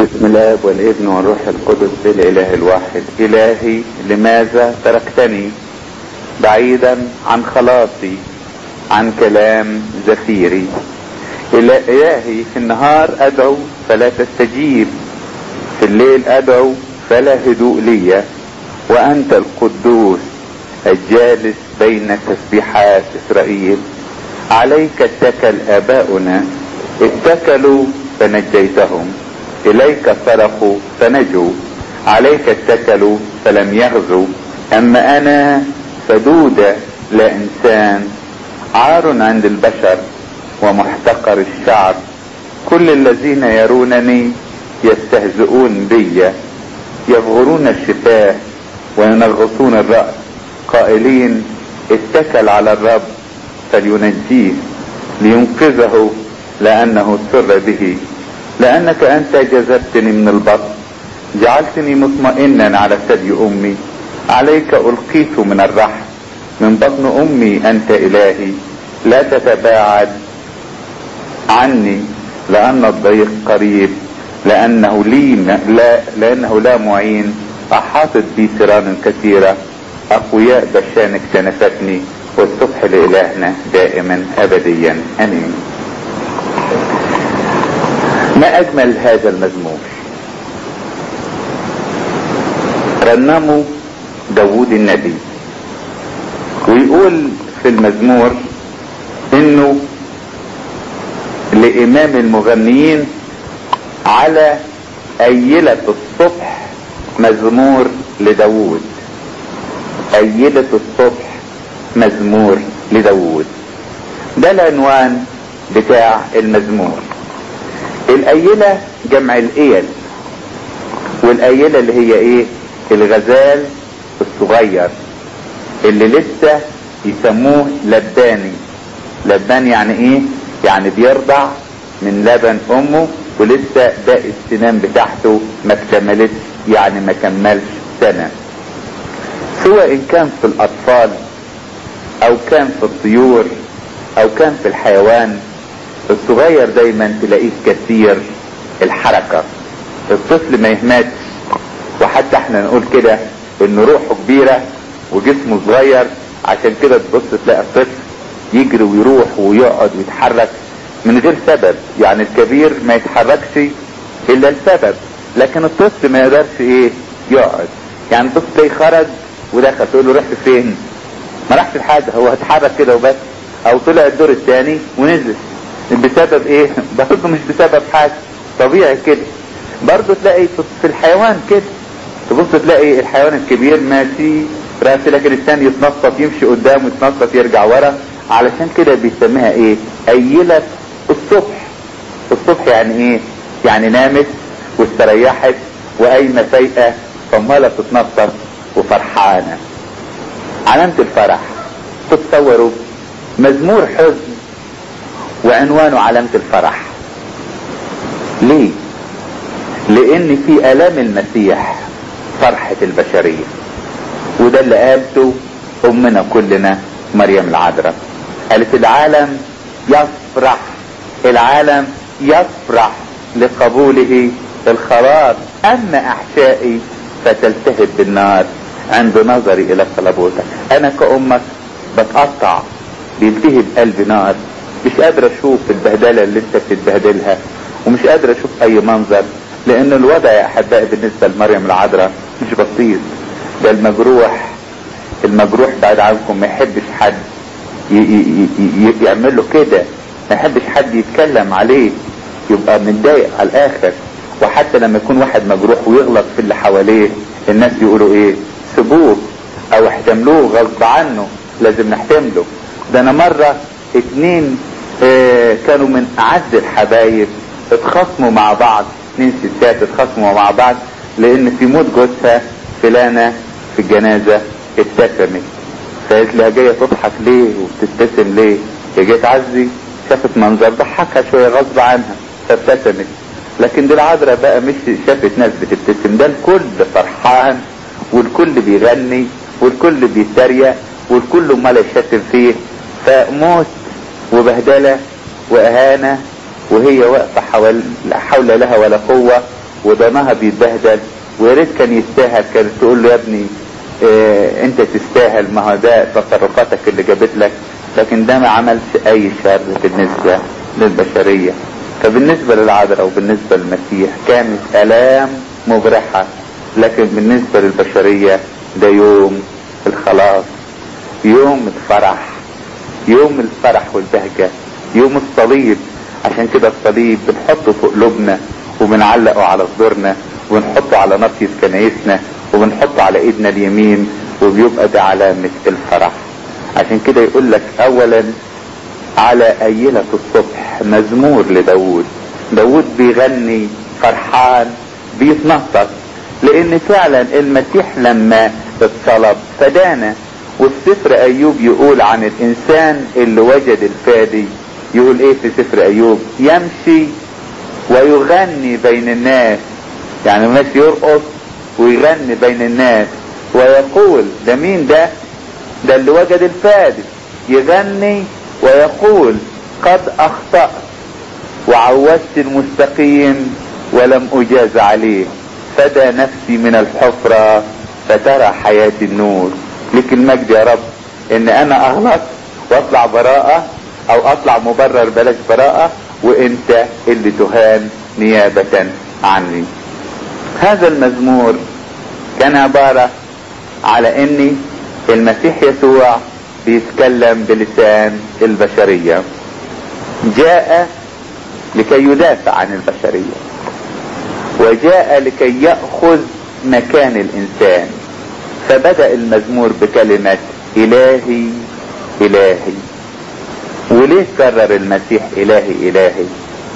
بسم الله والابن والروح القدس الاله الواحد الهي لماذا تركتني بعيدا عن خلاصي عن كلام زفيري الهي في النهار ادعو فلا تستجيب في الليل ادعو فلا هدوء لي وانت القدوس الجالس بين تسبيحات اسرائيل عليك اتكل اباؤنا اتكلوا فنجيتهم اليك صرخوا فنجوا عليك اتكلوا فلم يغزوا اما انا فدودة لا انسان عار عند البشر ومحتقر الشعب كل الذين يرونني يستهزئون بي يبغرون الشفاه وينغصون الرأس قائلين اتكل على الرب فلينجيه لينقذه لانه سر به لانك انت جذبتني من البطن جعلتني مطمئنا على ثدي امي عليك القيت من الرحم من بطن امي انت الهي لا تتباعد عني لان الضيق قريب لانه لي لا لانه لا معين احاطت بي سران كثيره اقوياء بشان اكتنفتني والصبح لالهنا دائما ابديا امين ما اجمل هذا المزمور رنموا داوود النبي ويقول في المزمور انه لامام المغنيين على ايلة الصبح مزمور لداوود ايلة الصبح مزمور لداوود ده العنوان بتاع المزمور الايلة جمع الايل والايلة اللي هي ايه الغزال الصغير اللي لسه يسموه لباني لبان يعني ايه يعني بيرضع من لبن امه ولسه باقي السنان بتاعته ما اكتملتش يعني ما كملش سنة سواء ان كان في الاطفال او كان في الطيور او كان في الحيوان الصغير دايما تلاقيه كثير الحركة الطفل ما يهمتش وحتى احنا نقول كده ان روحه كبيرة وجسمه صغير عشان كده تبص تلاقي الطفل يجري ويروح ويقعد ويتحرك من غير سبب يعني الكبير ما يتحركش الا السبب لكن الطفل ما يقدرش ايه يقعد يعني الطفل تلاقيه خرج ودخل تقول له رحت فين ما راحش لحاجه هو اتحرك كده وبس او طلع الدور الثاني ونزل بسبب ايه برضه مش بسبب حاجه طبيعي كده برضه تلاقي في الحيوان كده تبص تلاقي الحيوان الكبير ماشي راسي لكن الثاني يتنطط يمشي قدام ويتنطط يرجع ورا علشان كده بيسميها ايه ايلة الصبح الصبح يعني ايه يعني نامت واستريحت وقايمه فايقه فمالة تتنطط وفرحانه علامة الفرح تتصوروا مزمور حزن وعنوانه علامة الفرح ليه لان في الام المسيح فرحة البشرية وده اللي قالته امنا كلنا مريم العذراء قالت العالم يفرح العالم يفرح لقبوله الخلاص اما احشائي فتلتهب بالنار عند نظري الى صلبوتك انا كامك بتقطع بيلتهب قلبي نار مش قادر اشوف البهدله اللي انت بتتبهدلها ومش قادر اشوف اي منظر لان الوضع يا احبائي بالنسبه لمريم العذراء مش بسيط ده المجروح المجروح بعد عنكم ما يحبش حد يعمل له كده ما يحبش حد يتكلم عليه يبقى متضايق على الاخر وحتى لما يكون واحد مجروح ويغلط في اللي حواليه الناس يقولوا ايه سيبوه او احتملوه غصب عنه لازم نحتمله ده انا مرة اتنين اه كانوا من اعز الحبايب اتخاصموا مع بعض اتنين ستات اتخاصموا مع بعض لان في موت جوزها فلانة في الجنازة ابتسمت فقالت لها جاية تضحك ليه وبتبتسم ليه هي جاية تعزي شافت منظر ضحكها شوية غصب عنها فابتسمت لكن دي العذراء بقى مش شافت ناس بتبتسم ده الكل فرحان والكل بيغني والكل بيتريق والكل امال يشتم فيه فموت وبهدله واهانه وهي واقفه حول لا حول لها ولا قوه وضناها بيتبهدل ويا ريت كان يستاهل كانت تقول له يا ابني اه انت تستاهل ما هو ده تصرفاتك اللي جابت لك لكن ده ما عملش اي شر بالنسبة للبشرية فبالنسبة للعذراء وبالنسبة للمسيح كانت الام مبرحة لكن بالنسبة للبشرية ده يوم الخلاص يوم الفرح يوم الفرح والبهجة يوم الصليب عشان كده الصليب بنحطه في قلوبنا وبنعلقه على صدورنا ونحطه على ناصية كنايسنا وبنحطه على ايدنا اليمين وبيبقى ده علامة الفرح عشان كده يقول لك اولا على ايلة الصبح مزمور لداود داود بيغني فرحان بيتنطط لان فعلا المسيح لما اتصلب فدانا والسفر ايوب يقول عن الانسان اللي وجد الفادي يقول ايه في سفر ايوب يمشي ويغني بين الناس يعني ماشي يرقص ويغني بين الناس ويقول ده مين ده ده اللي وجد الفادي يغني ويقول قد اخطأت وعوزت المستقيم ولم اجاز عليه فدى نفسي من الحفرة فترى حياتي النور لك المجد يا رب ان انا اغلط واطلع براءة او اطلع مبرر بلاش براءة وانت اللي تهان نيابة عني هذا المزمور كان عبارة على ان المسيح يسوع بيتكلم بلسان البشرية جاء لكي يدافع عن البشرية وجاء لكي يأخذ مكان الإنسان فبدأ المزمور بكلمة إلهي إلهي وليه كرر المسيح إلهي إلهي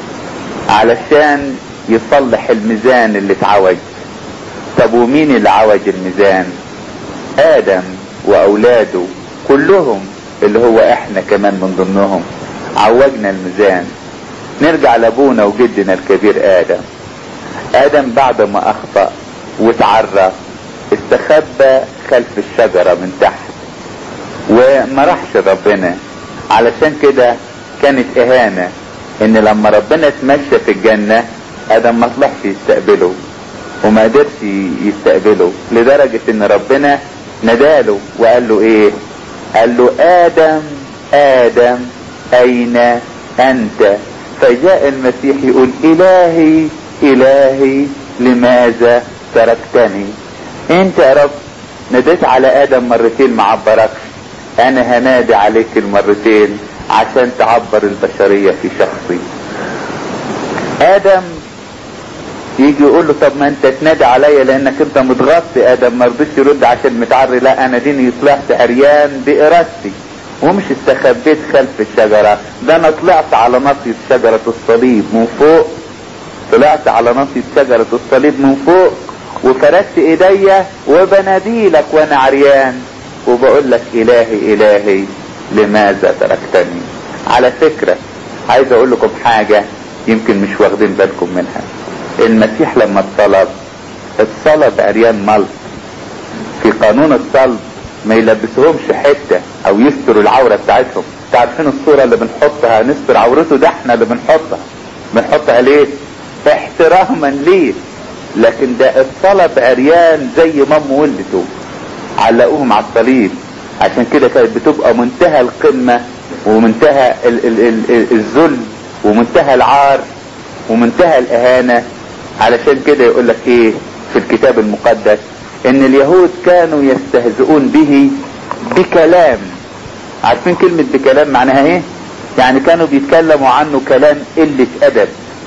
علشان يصلح الميزان اللي اتعوج طب ومين اللي عوج الميزان آدم وأولاده كلهم اللي هو احنا كمان من ضمنهم عوجنا الميزان نرجع لابونا وجدنا الكبير آدم آدم بعد ما أخطأ وتعرى استخبى خلف الشجرة من تحت وما راحش ربنا علشان كده كانت اهانة ان لما ربنا اتمشى في الجنة ادم ما طلعش يستقبله وما قدرش يستقبله لدرجة ان ربنا نداله وقال له ايه قال له ادم ادم اين انت فجاء المسيح يقول الهي الهي لماذا تركتني انت يا رب ناديت على ادم مرتين ما عبركش انا هنادي عليك المرتين عشان تعبر البشرية في شخصي ادم يجي يقول له طب ما انت تنادي عليا لانك انت متغطي ادم ما رضيش يرد عشان متعري لا انا ديني طلعت عريان بارادتي ومش استخبيت خلف الشجرة ده انا طلعت على ناصية شجرة الصليب من فوق طلعت على ناصية شجرة الصليب من فوق وفردت ايديا وبناديلك وانا عريان وبقول لك الهي الهي لماذا تركتني على فكرة عايز اقول لكم حاجة يمكن مش واخدين بالكم منها المسيح لما اتصلب اتصلب عريان ملط في قانون الصلب ما يلبسهمش حتة او يستروا العورة بتاعتهم تعرفين الصورة اللي بنحطها نستر عورته ده احنا اللي بنحطها بنحطها ليه احتراما ليه لكن ده اتصلب عريان زي ما امه ولدته علقوهم على الصليب عشان كده كانت بتبقى منتهى القمة ومنتهى ال ال ال الذل ومنتهى العار ومنتهى الاهانة علشان كده يقول لك ايه في الكتاب المقدس ان اليهود كانوا يستهزئون به بكلام عارفين كلمة بكلام معناها ايه يعني كانوا بيتكلموا عنه كلام قلة ادب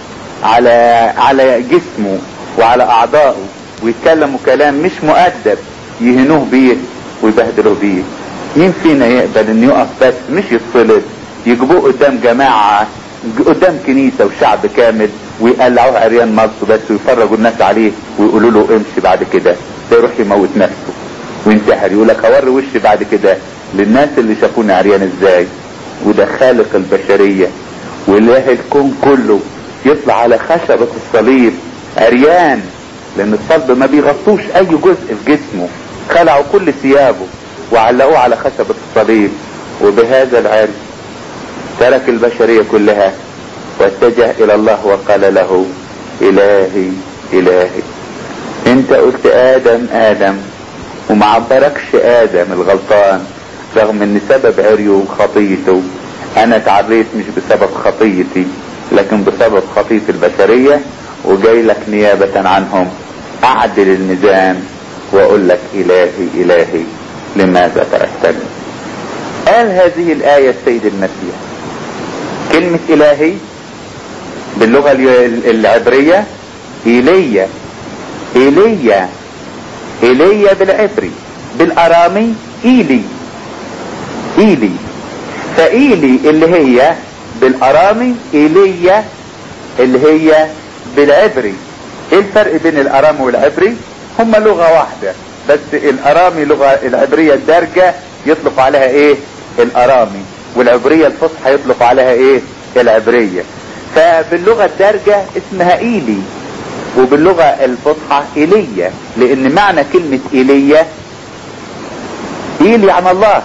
على على جسمه وعلى اعضائه ويتكلموا كلام مش مؤدب يهنوه بيه ويبهدلوه بيه مين فينا يقبل ان يقف بس مش يتصلب يجيبوه قدام جماعة قدام كنيسة وشعب كامل ويقلعوه عريان مصر بس ويفرجوا الناس عليه ويقولوا له امشي بعد كده ده يروح يموت نفسه وينتحر يقول لك هوري وشي بعد كده للناس اللي شافوني عريان ازاي وده خالق البشرية واله الكون كله يطلع على خشبة الصليب عريان لان الصلب ما بيغطوش اي جزء في جسمه خلعوا كل ثيابه وعلقوه على خشبة الصليب وبهذا العرض ترك البشرية كلها واتجه الى الله وقال له الهي الهي انت قلت ادم ادم وما عبركش ادم الغلطان رغم ان سبب عريه وخطيته انا اتعريت مش بسبب خطيتي لكن بسبب خطية البشرية وجاي لك نيابة عنهم اعدل الميزان واقول لك الهي الهي لماذا تركتني قال هذه الآية السيد المسيح كلمة الهي باللغة العبرية ايليا ايليا ايليا بالعبري بالارامي ايلي ايلي فايلي اللي هي بالارامي ايليا اللي هي بالعبري ايه الفرق بين الارامي والعبري هما لغة واحدة بس الارامي لغة العبرية الدارجة يطلق عليها ايه الارامي والعبرية الفصحى يطلق عليها ايه العبرية فباللغة الدارجة اسمها ايلي وباللغة الفصحى ايليا لان معنى كلمة ايليا ايلي عن الله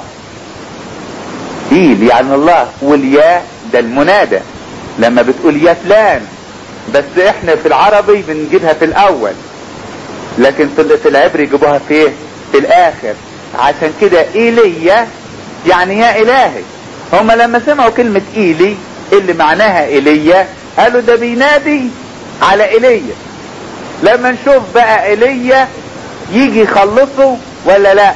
ايلي عن الله والياء ده المنادى لما بتقول يا فلان بس احنا في العربي بنجيبها في الاول لكن في العبري يجيبوها في ايه في الاخر عشان كده ايليا يعني يا الهي هما لما سمعوا كلمة ايلي اللي معناها ايليا قالوا ده بينادي على ايليا لما نشوف بقى ايليا يجي يخلصه ولا لا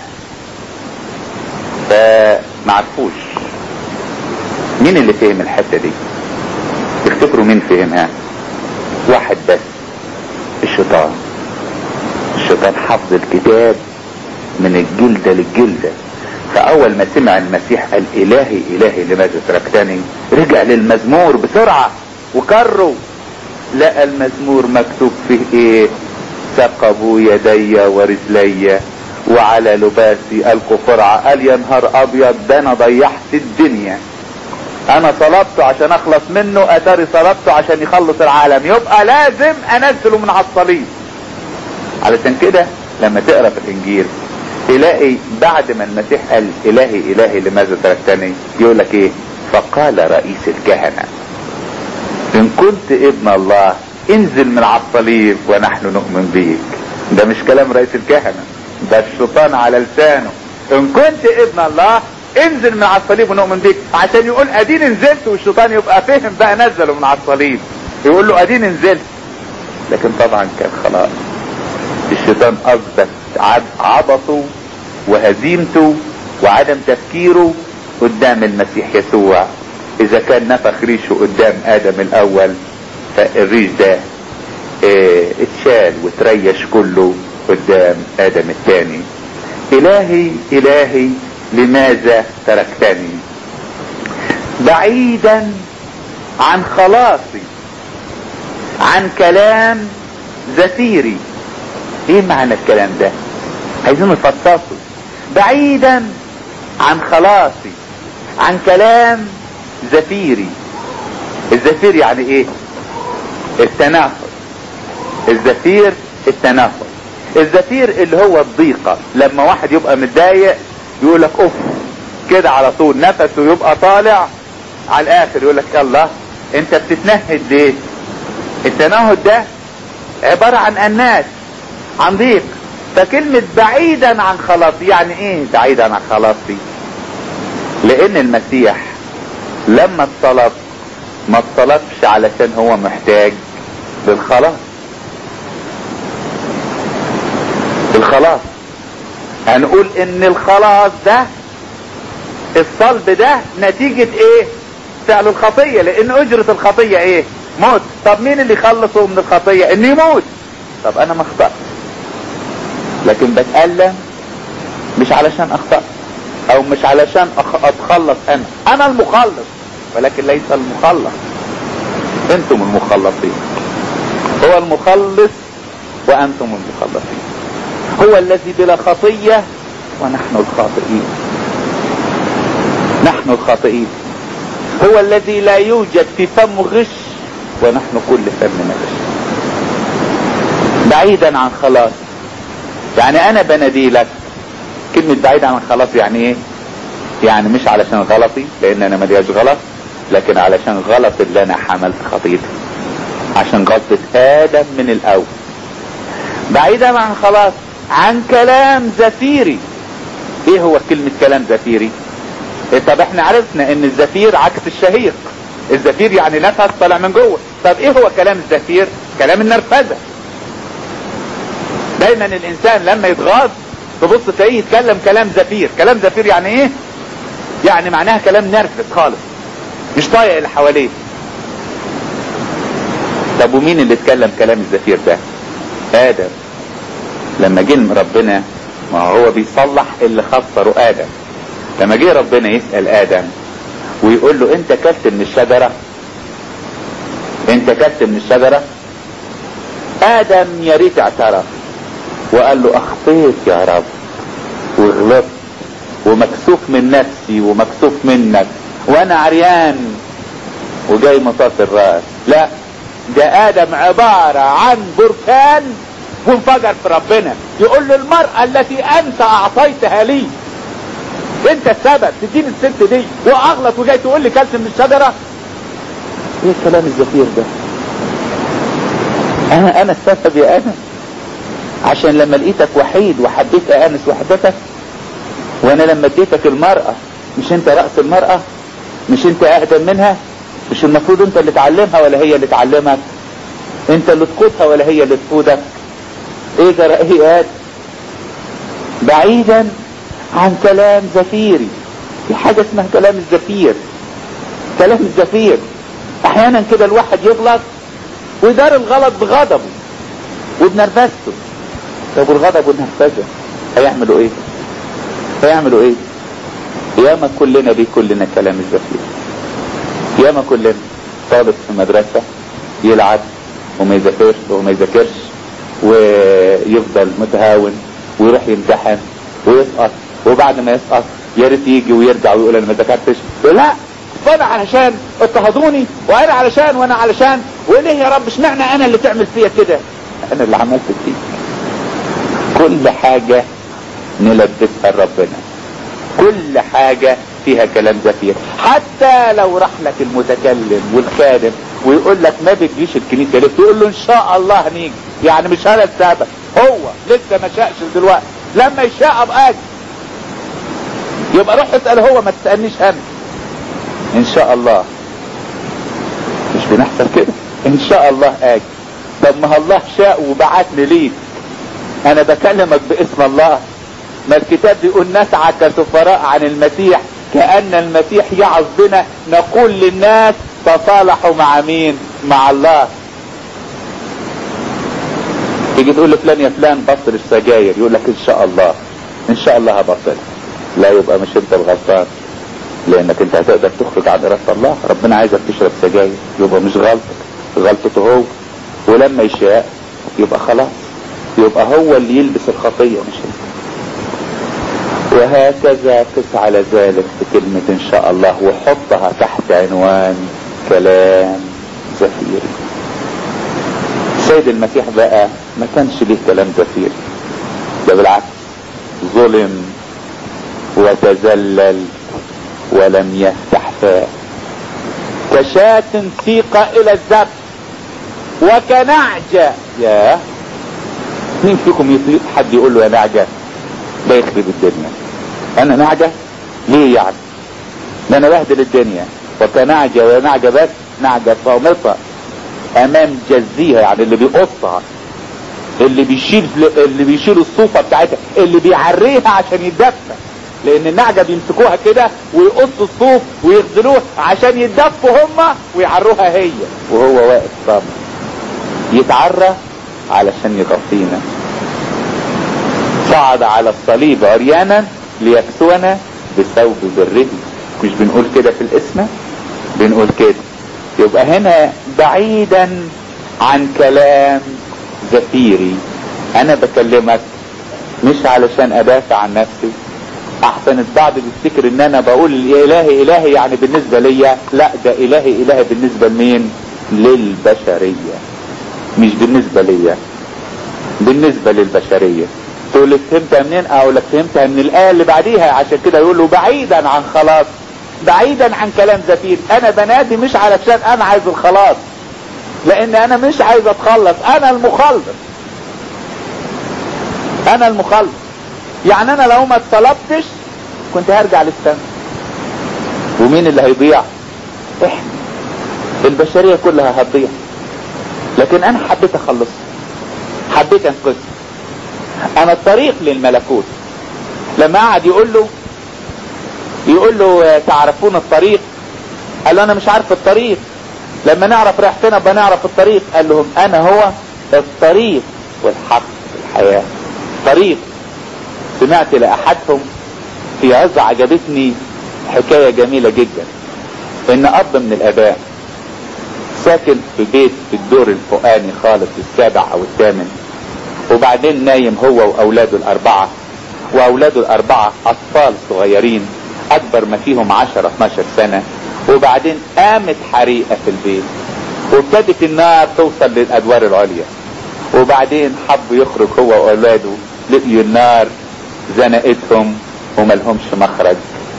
فمعرفوش مين اللي فهم الحتة دي تفتكروا مين فهمها واحد بس الشيطان الشيطان حفظ الكتاب من الجلدة للجلدة فاول ما سمع المسيح قال الهي الهي لماذا تركتني رجع للمزمور بسرعة وكروا لقى المزمور مكتوب فيه ايه ثقبوا يدي ورجلي وعلى لباسي القوا قرعة قال يا نهار ابيض ده انا ضيعت الدنيا انا طلبته عشان اخلص منه اتاري طلبته عشان يخلص العالم يبقى لازم انزله من على الصليب علشان كده لما تقرا في الانجيل تلاقي بعد ما المسيح قال الهي الهي لماذا تركتني يقول لك ايه فقال رئيس الكهنة ان كنت ابن الله انزل من على الصليب ونحن نؤمن بيك ده مش كلام رئيس الكهنة ده الشيطان على لسانه ان كنت ابن الله انزل من على الصليب ونؤمن بيك عشان يقول اديني نزلت والشيطان يبقى فهم بقى نزله من على الصليب يقول له اديني نزلت لكن طبعا كان خلاص الشيطان اثبت عبطه وهزيمته وعدم تفكيره قدام المسيح يسوع اذا كان نفخ ريشه قدام ادم الاول فالريش ده اه اتشال وتريش كله قدام ادم الثاني الهي الهي لماذا تركتني بعيدا عن خلاصي عن كلام زفيري ايه معنى الكلام ده عايزين نفصصه بعيدا عن خلاصي عن كلام زفيري الزفير يعني ايه التنافس الزفير التنافس الزفير اللي هو الضيقة لما واحد يبقى متضايق يقول لك اوف كده على طول نفسه يبقى طالع على الاخر يقول لك يلا انت بتتنهد ليه التنهد ده عبارة عن انات عن ضيق فكلمة بعيدا عن خلاصي يعني ايه بعيدا عن خلاصي لان المسيح لما اتصلب ما اتصلبش علشان هو محتاج للخلاص الخلاص هنقول ان الخلاص ده الصلب ده نتيجة ايه فعل الخطية لان اجرة الخطية ايه موت طب مين اللي يخلصه من الخطية انه يموت طب انا ما اخطأت لكن بتألم مش علشان اخطأ او مش علشان أخ... اتخلص انا انا المخلص ولكن ليس المخلص انتم المخلصين هو المخلص وانتم المخلصين هو الذي بلا خطية ونحن الخاطئين نحن الخاطئين هو الذي لا يوجد في فم غش ونحن كل فم غش بعيدا عن خلاص يعني انا بنادي لك كلمة بعيدا عن خلاص يعني ايه يعني مش علشان غلطي لان انا ملياش غلط لكن علشان غلط اللي انا حملت خطيتي عشان غلطة ادم من الاول بعيدا عن خلاص عن كلام زفيري ايه هو كلمة كلام زفيري إيه طب احنا عرفنا ان الزفير عكس الشهيق الزفير يعني نفس طالع من جوه طب ايه هو كلام الزفير كلام النرفزة دايما الانسان لما يتغاظ تبص تلاقيه يتكلم كلام زفير كلام زفير يعني ايه يعني معناها كلام نرفز خالص مش طايق اللي حواليه طب ومين اللي اتكلم كلام الزفير ده ادم لما جه ربنا ما هو بيصلح اللي خسره ادم لما جه ربنا يسأل ادم ويقول له انت كلت من الشجرة انت كلت من الشجرة ادم يا ريت اعترف وقال له اخطيت يا رب وغلطت ومكسوف من نفسي ومكسوف منك وانا عريان وجاي مطاط الراس لا ده ادم عبارة عن بركان وانفجر في ربنا يقول له المرأة التي انت اعطيتها لي انت السبب تديني الست دي واغلط وجاي تقول لي كلت من الشجرة ايه الكلام الزفير ده انا انا السبب يا انا عشان لما لقيتك وحيد وحبيت انس وحدتك وانا لما اديتك المرأة مش انت رأس المرأة مش انت اقدم منها مش المفروض انت اللي تعلمها ولا هي اللي تعلمك انت اللي تقودها ولا هي اللي تقودك ايه جرائيات بعيدا عن كلام زفيري في حاجة اسمها كلام الزفير كلام الزفير احيانا كده الواحد يغلط ويدار الغلط بغضبه وبنرفزته طب والغضب والنرفزة هيعملوا ايه هيعملوا ايه ياما كلنا بيكون لنا كلام الزفير ياما كلنا طالب في مدرسة يلعب وما يذاكرش وما يذاكرش ويفضل متهاون ويروح يمتحن ويسقط وبعد ما يسقط يا ريت يجي ويرجع ويقول انا ما ذاكرتش لا فانا علشان اضطهدوني وانا علشان وانا علشان وليه يا رب اشمعنى انا اللي تعمل فيا كده انا اللي عملت فيك كل حاجة نلبسها لربنا كل حاجة فيها كلام زفير حتى لو راح لك المتكلم والخادم ويقول لك ما بتجيش الكنيسة ليه تقول له ان شاء الله نيجي يعني مش انا السبب هو لسه ما شاءش دلوقتي لما يشاء ابقى اجي يبقى روح اسأل هو ما تسألنيش انا ان شاء الله مش بنحصل كده ان شاء الله اجي طب ما الله شاء وبعتني ليك انا بكلمك باسم الله ما الكتاب بيقول نسعى كسفراء عن المسيح كأن المسيح يعظ بنا نقول للناس تصالحوا مع مين مع الله تيجي تقول لفلان يا فلان بطل السجاير يقول لك ان شاء الله ان شاء الله هبطل لا يبقى مش انت الغلطان لانك انت هتقدر تخرج عن ارادة الله ربنا عايزك تشرب سجاير يبقى مش غلطك غلطته هو ولما يشاء يبقى خلاص يبقى هو اللي يلبس الخطية مش انت وهكذا قس على ذلك في كلمة ان شاء الله وحطها تحت عنوان كلام زفير السيد المسيح بقى ما كانش ليه كلام زفير ده بالعكس ظلم وتذلل ولم يفتح فاه كشاة سيق الى الذبح وكنعجة يا مين فيكم يطيق حد يقول له يا نعجة ده يخرب الدنيا انا نعجة ليه يعني ده انا بهدل الدنيا وكنعجة ويا نعجة بس نعجة صامتة امام جزيها يعني اللي بيقصها اللي بيشيل اللي بيشيل الصوفة بتاعتها اللي بيعريها عشان يتدفى لان النعجة بيمسكوها كده ويقصوا الصوف ويغزلوه عشان يتدفوا هما ويعروها هي وهو واقف صامت يتعرى علشان يغطينا صعد على الصليب عريانا ليكسونا بثوب بره مش بنقول كده في الاسم بنقول كده يبقى هنا بعيدا عن كلام زفيري انا بكلمك مش علشان ادافع عن نفسي احسن البعض بيفتكر ان انا بقول الهي الهي يعني بالنسبة ليا لا ده الهي الهي بالنسبة لمين للبشرية مش بالنسبة ليا بالنسبة للبشرية تقول لي فهمتها منين اقول لك فهمتها من الايه اللي بعديها عشان كده يقول له بعيدا عن خلاص بعيدا عن كلام زفير انا بنادي مش علشان انا عايز الخلاص لان انا مش عايز اتخلص انا المخلص انا المخلص يعني انا لو ما اتصلبتش كنت هرجع للسماء ومين اللي هيضيع احنا البشرية كلها هتضيع لكن انا حبيت اخلصها حبيت انقذها انا الطريق للملكوت لما قعد يقول له يقول له تعرفون الطريق قال له انا مش عارف الطريق لما نعرف رايح فين ابقى نعرف الطريق قال لهم انا هو الطريق والحق والحياة طريق سمعت لاحدهم في عز عجبتني حكاية جميلة جدا ان اب من الاباء ساكن في بيت في الدور الفوقاني خالص السابع او الثامن وبعدين نايم هو واولاده الاربعة واولاده الاربعة اطفال صغيرين اكبر ما فيهم 10 12 سنة وبعدين قامت حريقة في البيت وابتدت النار توصل للادوار العليا وبعدين حب يخرج هو واولاده لقيوا النار زنقتهم وملهمش مخرج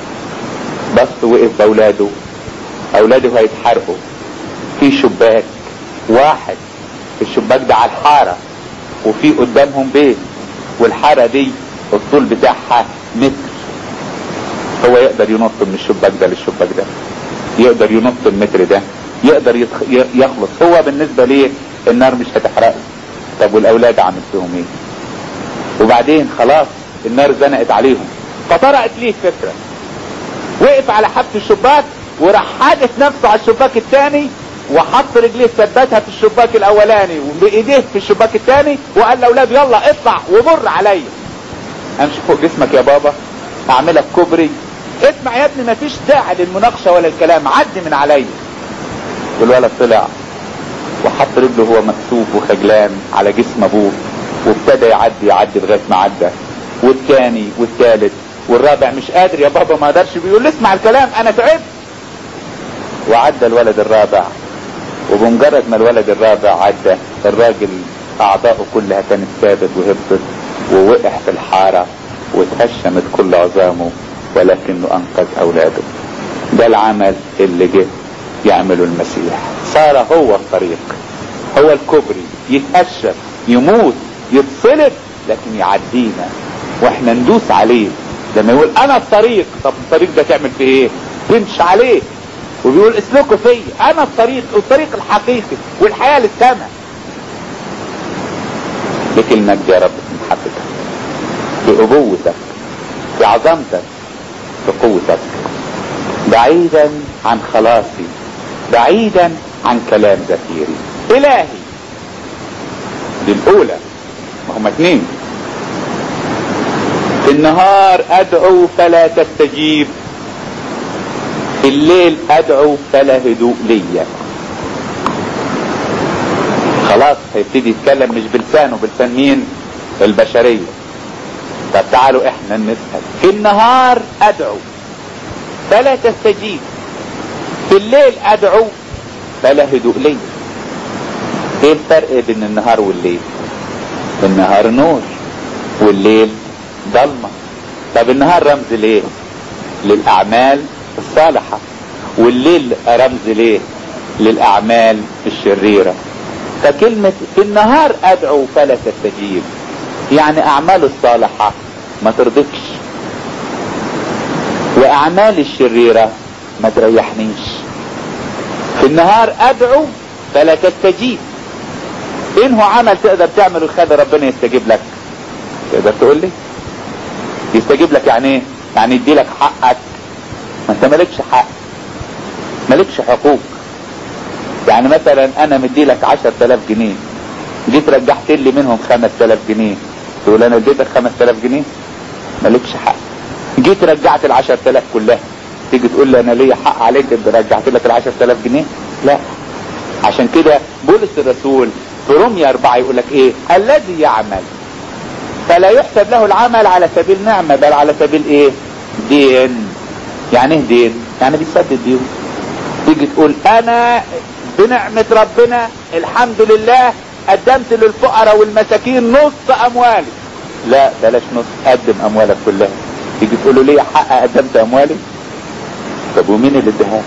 بس وقف باولاده اولاده هيتحرقوا في شباك واحد الشباك ده على الحارة وفي قدامهم بيت والحارة دي الطول بتاعها متر هو يقدر ينط من الشباك ده للشباك ده يقدر ينط المتر ده يقدر يتخ... يخلص هو بالنسبة ليه النار مش هتحرقه طب والاولاد عمل فيهم ايه وبعدين خلاص النار زنقت عليهم فطرقت ليه فكرة وقف على حافة الشباك وراح حادث نفسه على الشباك الثاني وحط رجليه ثبتها في الشباك الاولاني وبايديه في الشباك الثاني وقال لاولاده يلا اطلع ومر عليا امشي فوق جسمك يا بابا اعملك كوبري اسمع يا ابني مفيش داعي للمناقشه ولا الكلام عدي من عليا والولد طلع وحط رجله هو مكسوف وخجلان على جسم ابوه وابتدى يعدي يعدي لغايه ما عدى والثاني والثالث والرابع مش قادر يا بابا ما قدرش بيقول اسمع الكلام انا تعبت وعدى الولد الرابع وبمجرد ما الولد الرابع عدى الراجل اعضاؤه كلها كانت ثابت وهبطت ووقع في الحارة واتهشمت كل عظامه ولكنه انقذ اولاده ده العمل اللي جه يعمله المسيح صار هو الطريق هو الكوبري يتهشم يموت يتصلب لكن يعدينا واحنا ندوس عليه لما يقول انا الطريق طب الطريق ده تعمل فيه ايه تمشي عليه وبيقول اسلكوا فيا انا الطريق الطريق الحقيقي والحياة للسماء لك المجد يا رب في محبتك في ابوتك في عظمتك في قوتك بعيدا عن خلاصي بعيدا عن كلام زفيري الهي دي الاولى ما هم اتنين في النهار ادعو فلا تستجيب في الليل ادعو فلا هدوء ليا خلاص هيبتدي يتكلم مش بلسانه بلسان مين البشرية طب تعالوا احنا نسأل في النهار ادعو فلا تستجيب في الليل ادعو فلا هدوء ليا ايه الفرق بين النهار والليل النهار نور والليل ضلمة طب النهار رمز ليه للاعمال الصالحة والليل رمز ليه للاعمال الشريرة فكلمة في النهار ادعو فلا تستجيب يعني اعمال الصالحة ما ترضكش واعمال الشريرة ما تريحنيش في النهار ادعو فلا تستجيب انه عمل تقدر تعمله يخلي ربنا يستجيب لك تقدر تقول لي يستجيب لك يعني ايه يعني يدي لك حقك ما انت مالكش حق مالكش حقوق يعني مثلا انا مدي لك عشر تلاف جنيه جيت رجعت لي منهم خمس تلاف جنيه تقول انا اديتك خمس تلاف جنيه مالكش حق جيت رجعت العشر تلاف كلها تيجي تقول لي انا ليا حق عليك انت رجعت لك العشر تلاف جنيه لا عشان كده بولس الرسول في روميا اربعة يقول لك ايه الذي يعمل فلا يحسب له العمل على سبيل نعمة بل على سبيل ايه دين يعني ايه دين يعني بيسدد ديون تيجي تقول انا بنعمة ربنا الحمد لله قدمت للفقراء والمساكين نص اموالي لا بلاش نص قدم اموالك كلها تيجي تقول له ليه حق قدمت اموالي طب ومين اللي اداها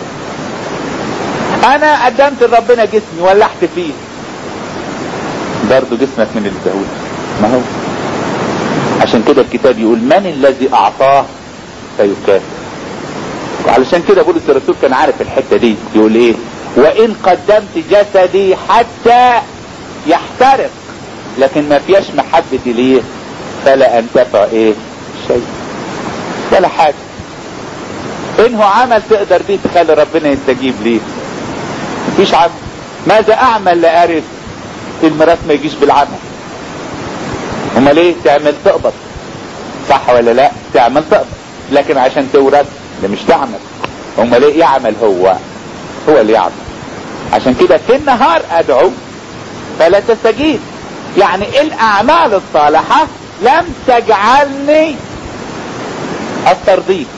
انا قدمت لربنا جسمي ولحت فيه برضه جسمك من اللي اداهولك ما هو عشان كده الكتاب يقول من الذي اعطاه فيكافئ وعلشان كده بولس الرسول كان عارف الحته دي يقول ايه وان قدمت جسدي حتى يحترق لكن ما فيهاش محبتي ليه فلا انتفع ايه شيء ولا حاجه انه عمل تقدر بيه تخلي ربنا يستجيب ليه مفيش عمل ماذا اعمل لارث الميراث ما يجيش بالعمل امال ايه تعمل تقبض صح ولا لا تعمل تقبض لكن عشان تورث ده مش تعمل امال ايه يعمل هو هو اللي يعمل عشان كده في النهار ادعو فلا تستجيب يعني الاعمال الصالحة لم تجعلني الترضيك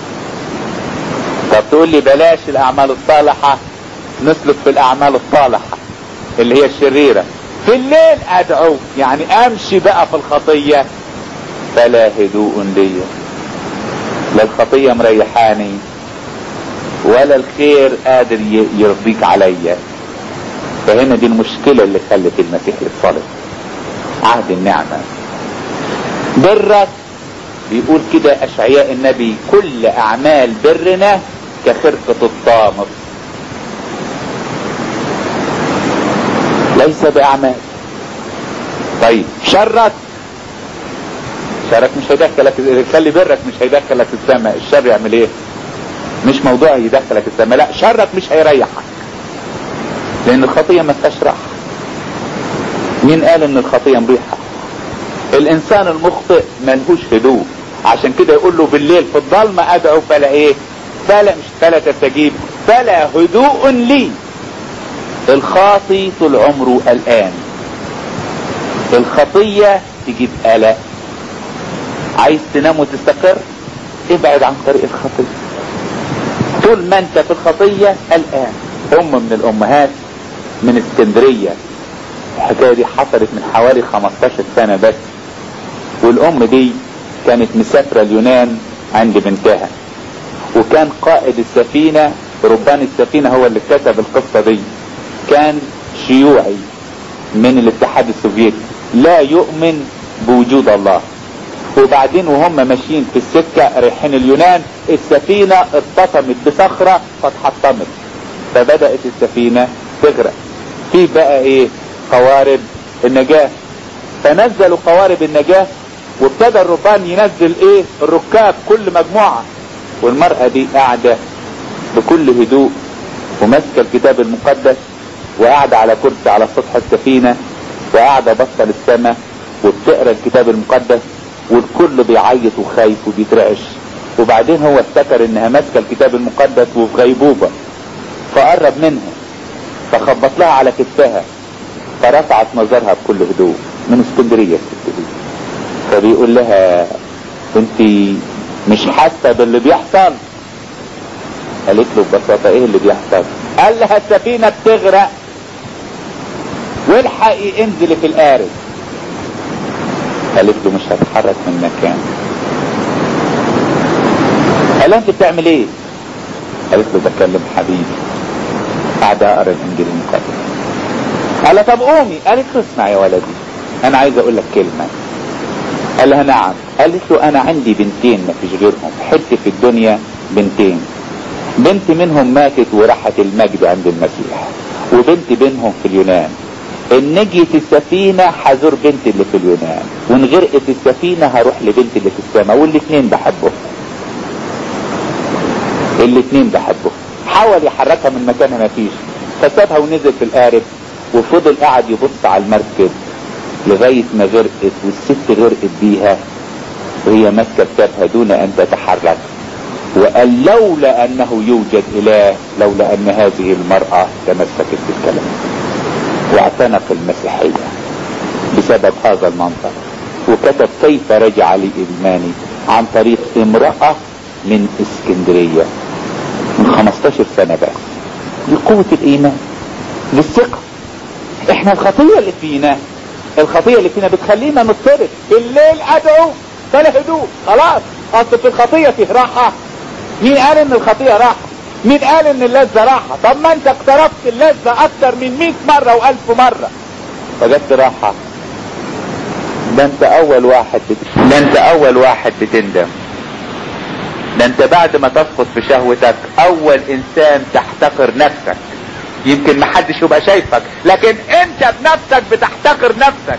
طب تقول لي بلاش الاعمال الصالحة نسلك في الاعمال الصالحة اللي هي الشريرة في الليل ادعو يعني امشي بقى في الخطية فلا هدوء لي لا الخطية مريحاني ولا الخير قادر يرضيك عليا فهنا دي المشكلة اللي خلت المسيح يتصلب عهد النعمة برك بيقول كده اشعياء النبي كل اعمال برنا كخرقة الطامس ليس باعمال طيب شرك شرك مش هيدخلك خلي برك مش هيدخلك السماء الشر يعمل ايه مش موضوع يدخلك السماء لا شرك مش هيريحك لان الخطية ما فيهاش راحة مين قال ان الخطية مريحة الانسان المخطئ ملهوش هدوء عشان كده يقول له بالليل في الظلمة ادعو فلا ايه فلا مش فلا تستجيب فلا هدوء لي الخاطي طول عمره الان الخطية تجيب قلق عايز تنام وتستقر ابعد عن طريق الخطية طول ما انت في الخطية الان ام من الامهات من اسكندرية الحكاية دي حصلت من حوالي 15 سنة بس والام دي كانت مسافرة اليونان عند بنتها وكان قائد السفينة ربان السفينة هو اللي كتب القصة دي كان شيوعي من الاتحاد السوفيتي لا يؤمن بوجود الله وبعدين وهم ماشيين في السكة رايحين اليونان السفينة اتطمت بصخرة فاتحطمت فبدأت السفينة تغرق في بقى ايه قوارب النجاة فنزلوا قوارب النجاة وابتدى الربان ينزل ايه الركاب كل مجموعة والمرأة دي قاعدة بكل هدوء وماسكة الكتاب المقدس وقاعدة على كرسي على سطح السفينة وقاعدة باصة للسماء وبتقرا الكتاب المقدس والكل بيعيط وخايف وبيترعش وبعدين هو افتكر انها ماسكة الكتاب المقدس وفي غيبوبة فقرب منها فخبط لها على كتفها فرفعت نظرها بكل هدوء من اسكندرية الست دي فبيقول لها انت مش حاسة باللي بيحصل قالت له ببساطة ايه اللي بيحصل قال لها السفينة بتغرق والحقي انزلي في القارب قالت له مش هتحرك من مكان قال لها انت بتعمل ايه قالت له بكلم حبيبي قاعد اقرا الانجيل المقدس قال لها طب قومي قالت له اسمع يا ولدي انا عايز اقول لك كلمه قال لها نعم قالت له انا عندي بنتين ما فيش غيرهم حته في الدنيا بنتين بنت منهم ماتت وراحت المجد عند المسيح وبنت بينهم في اليونان ان نجيت السفينة هزور بنت اللي في اليونان وان غرقت السفينة هروح لبنت اللي في السماء والاتنين بحبهم الاتنين بحبهم حاول يحركها من مكانها ما فيش فسابها ونزل في القارب وفضل قاعد يبص على المركب لغاية ما غرقت والست غرقت بيها وهي ماسكة كتابها دون ان تتحرك وقال لولا انه يوجد اله لولا ان هذه المرأة تمسكت بالكلام واعتنق المسيحية بسبب هذا المنظر وكتب كيف رجع لي ايماني عن طريق امرأة من اسكندرية من 15 سنة بس دي قوة الايمان دي الثقة احنا الخطية اللي فينا الخطية اللي فينا بتخلينا نضطرب الليل ادعو فلا هدوء خلاص اصل في الخطية فيه راحة مين قال ان الخطية راحة مين قال ان اللذة راحة طب ما انت اقتربت اللذة اكتر من 100 مرة والف مرة فجدت راحة ده انت اول واحد بت... ده انت اول واحد بتندم ده انت بعد ما تسقط في شهوتك اول انسان تحتقر نفسك يمكن محدش يبقى شايفك لكن انت بنفسك بتحتقر نفسك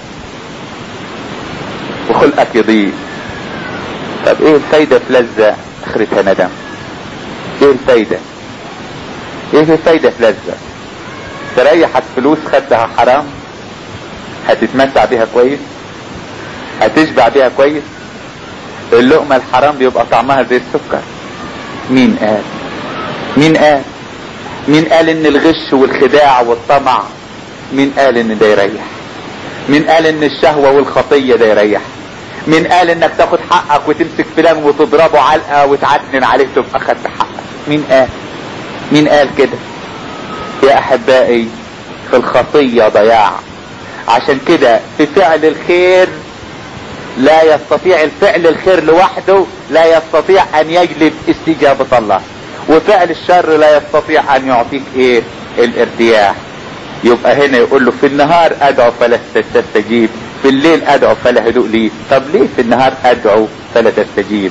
وخلقك يضيق طب ايه الفايدة في لذة اخرتها ندم ايه الفايدة ايه الفايدة في لذة تريحك فلوس خدتها حرام هتتمتع بيها كويس هتشبع بيها كويس اللقمة الحرام بيبقى طعمها زي السكر مين قال مين قال مين قال ان الغش والخداع والطمع مين قال ان ده يريح مين قال ان الشهوة والخطية ده يريح مين قال انك تاخد حقك وتمسك فلان وتضربه علقة وتعتنن عليه تبقى خدت حقك مين قال مين قال كده يا احبائي في الخطية ضياع عشان كده في فعل الخير لا يستطيع الفعل الخير لوحده لا يستطيع ان يجلب استجابة الله وفعل الشر لا يستطيع ان يعطيك ايه الارتياح يبقى هنا يقول له في النهار ادعو فلا تستجيب في الليل ادعو فلا هدوء لي طب ليه في النهار ادعو فلا تستجيب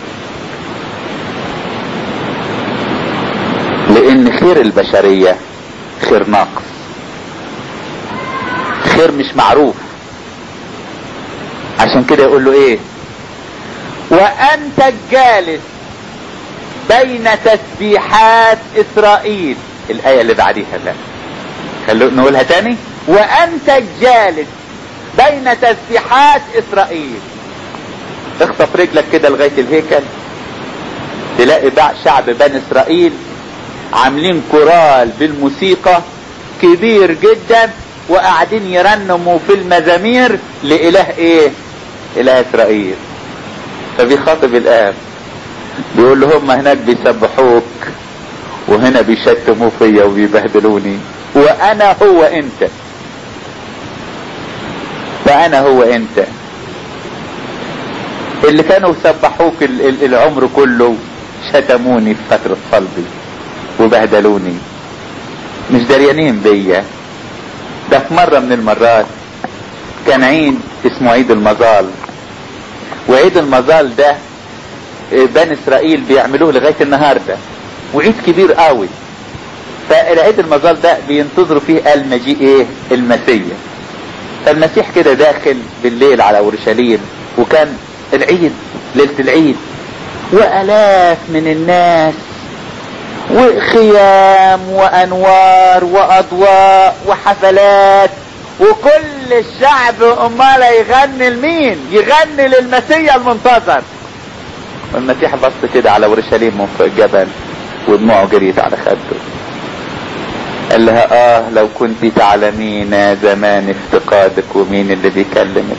لان خير البشرية خير ناقص خير مش معروف عشان كده يقول له ايه وانت الجالس بين تسبيحات اسرائيل الايه اللي بعديها لا خلو نقولها تاني وانت الجالس بين تسبيحات اسرائيل اخطف رجلك كده لغايه الهيكل تلاقي بقى شعب بني اسرائيل عاملين كورال بالموسيقى كبير جدا وقاعدين يرنموا في المزامير لإله ايه إله إسرائيل فبيخاطب الآب بيقول له هم هناك بيسبحوك وهنا بيشتموا فيا وبيبهدلوني وأنا هو أنت فأنا هو أنت اللي كانوا سبحوك العمر كله شتموني في فترة صلبي وبهدلوني مش دريانين بيا ده في مرة من المرات كان عيد اسمه عيد المظال وعيد المظال ده بني اسرائيل بيعملوه لغاية النهاردة وعيد كبير قوي فالعيد المظال ده بينتظروا فيه المجيء ايه المسيح فالمسيح كده داخل بالليل على اورشليم وكان العيد ليلة العيد والاف من الناس وخيام وانوار واضواء وحفلات وكل الشعب امال يغني لمين يغني للمسيح المنتظر والمسيح بص كده على اورشليم من فوق الجبل ودموعه جريت على خده قال لها اه لو كنت تعلمين زمان افتقادك ومين اللي بيكلمك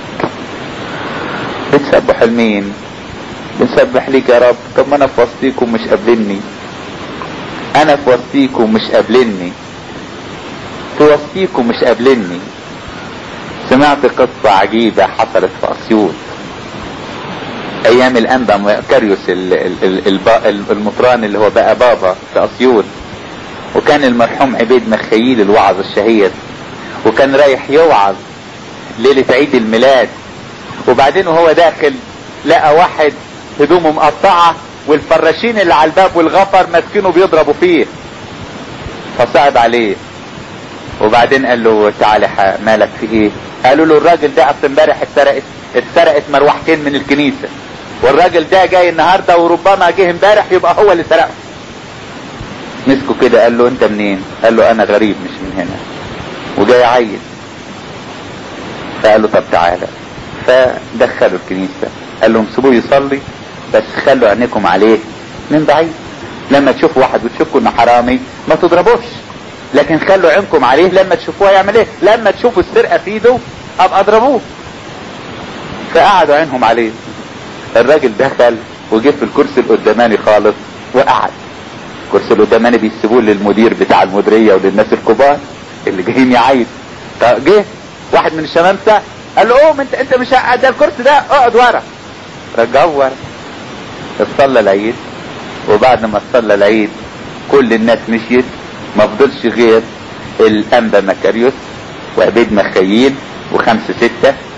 بتسبح لمين بنسبح ليك يا رب طب ما انا في وسطيكم مش قابلني انا في وسطيكم مش قابلني في وسطيكم مش قابلني سمعت قصة عجيبة حصلت في اسيوط ايام الانبا كاريوس المطران اللي هو بقى بابا في اسيوط وكان المرحوم عبيد مخيل الوعظ الشهير وكان رايح يوعظ ليلة عيد الميلاد وبعدين وهو داخل لقى واحد هدومه مقطعة والفراشين اللي على الباب والغفر ماسكينه بيضربوا فيه فصعب عليه وبعدين قال له تعالى مالك في ايه قالوا له الراجل ده اصل امبارح اتسرقت اتسرقت مروحتين من الكنيسة والراجل ده جاي النهاردة وربما جه امبارح يبقى هو اللي سرقه مسكه كده قال له انت منين قال له انا غريب مش من هنا وجاي عيل فقال له طب تعالى فدخلوا الكنيسة قال لهم سيبوه يصلي بس خلوا عينيكم عليه من بعيد لما تشوفوا واحد وتشكوا انه حرامي ما تضربوش لكن خلوا عينكم عليه لما تشوفوه يعمل ايه لما تشوفوا السرقة في ايده ابقى اضربوه فقعدوا عينهم عليه الراجل دخل وجه في الكرسي القداماني خالص وقعد الكرسي القداماني بيسيبوه للمدير بتاع المديرية وللناس الكبار اللي جايين يعيد جه واحد من الشمامسة قال له قوم انت انت مش ده الكرسي ده اقعد ورا رجعه ورا صلى العيد وبعد ما صلى العيد كل الناس مشيت ما فضلش غير الانبا مكاريوس وعبيد مخيل وخمسة ستة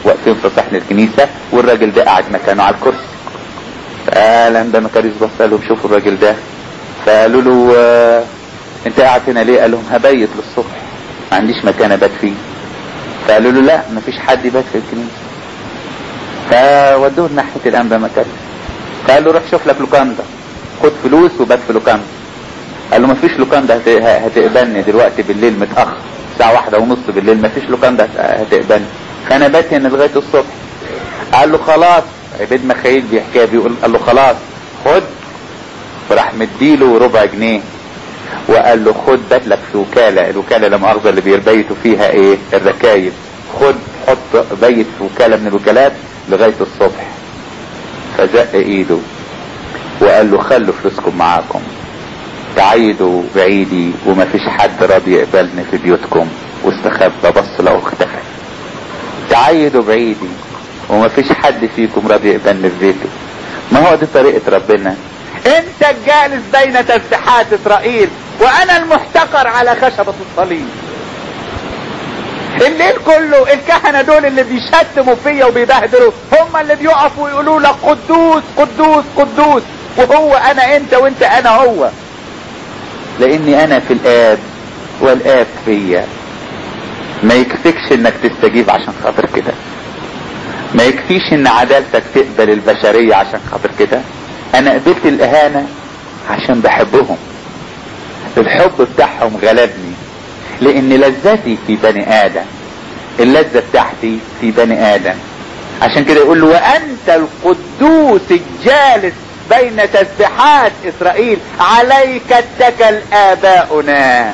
واقفين في صحن الكنيسة والراجل ده قاعد مكانه على الكرسي فالانبا مكاريس بص لهم شوفوا الراجل ده فقالوا له آه انت قاعد هنا ليه قال لهم هبيت للصبح ما عنديش مكان ابات فيه فقالوا له لا مفيش حد يبات في الكنيسة فودوه ناحية الانبا مكاريس فقال له روح شوف لك لوكاندا خد فلوس وبات في لوكاندا قال له مفيش لوكاندا هت- هتقبلني دلوقتي بالليل متأخر الساعة واحدة ونص بالليل مفيش لوكاندا هت- هتقبلني فأنا بات هنا لغاية الصبح قال له خلاص عبيد مخايل بيحكيها بيقول قال له خلاص خد فراح مديله ربع جنيه وقال له خد بات لك في وكالة الوكالة لا مؤاخذة اللي بيبيتوا فيها ايه الركايب خد حط بيت في وكالة من الوكالات لغاية الصبح فزق ايده وقال له خلوا فلوسكم معاكم تعيدوا بعيدي وما فيش حد راضي يقبلني في بيوتكم واستخبى بص لو اختفى تعيدوا بعيدي وما فيش حد فيكم راضي يقبلني في بيته ما هو دي طريقة ربنا انت الجالس بين تسبيحات اسرائيل وانا المحتقر على خشبة الصليب الليل كله الكهنة دول اللي بيشتموا فيا وبيبهدلوا هم اللي بيقفوا ويقولوا لك قدوس قدوس قدوس وهو انا انت وانت انا هو لاني انا في الاب والاب فيا ما يكفيكش انك تستجيب عشان خاطر كده ما يكفيش ان عدالتك تقبل البشرية عشان خاطر كده انا قبلت الاهانة عشان بحبهم الحب بتاعهم غلبني لان لذتي في بني ادم اللذة بتاعتي في بني ادم عشان كده يقول له وانت القدوس الجالس بين تسبيحات اسرائيل عليك اتكل اباؤنا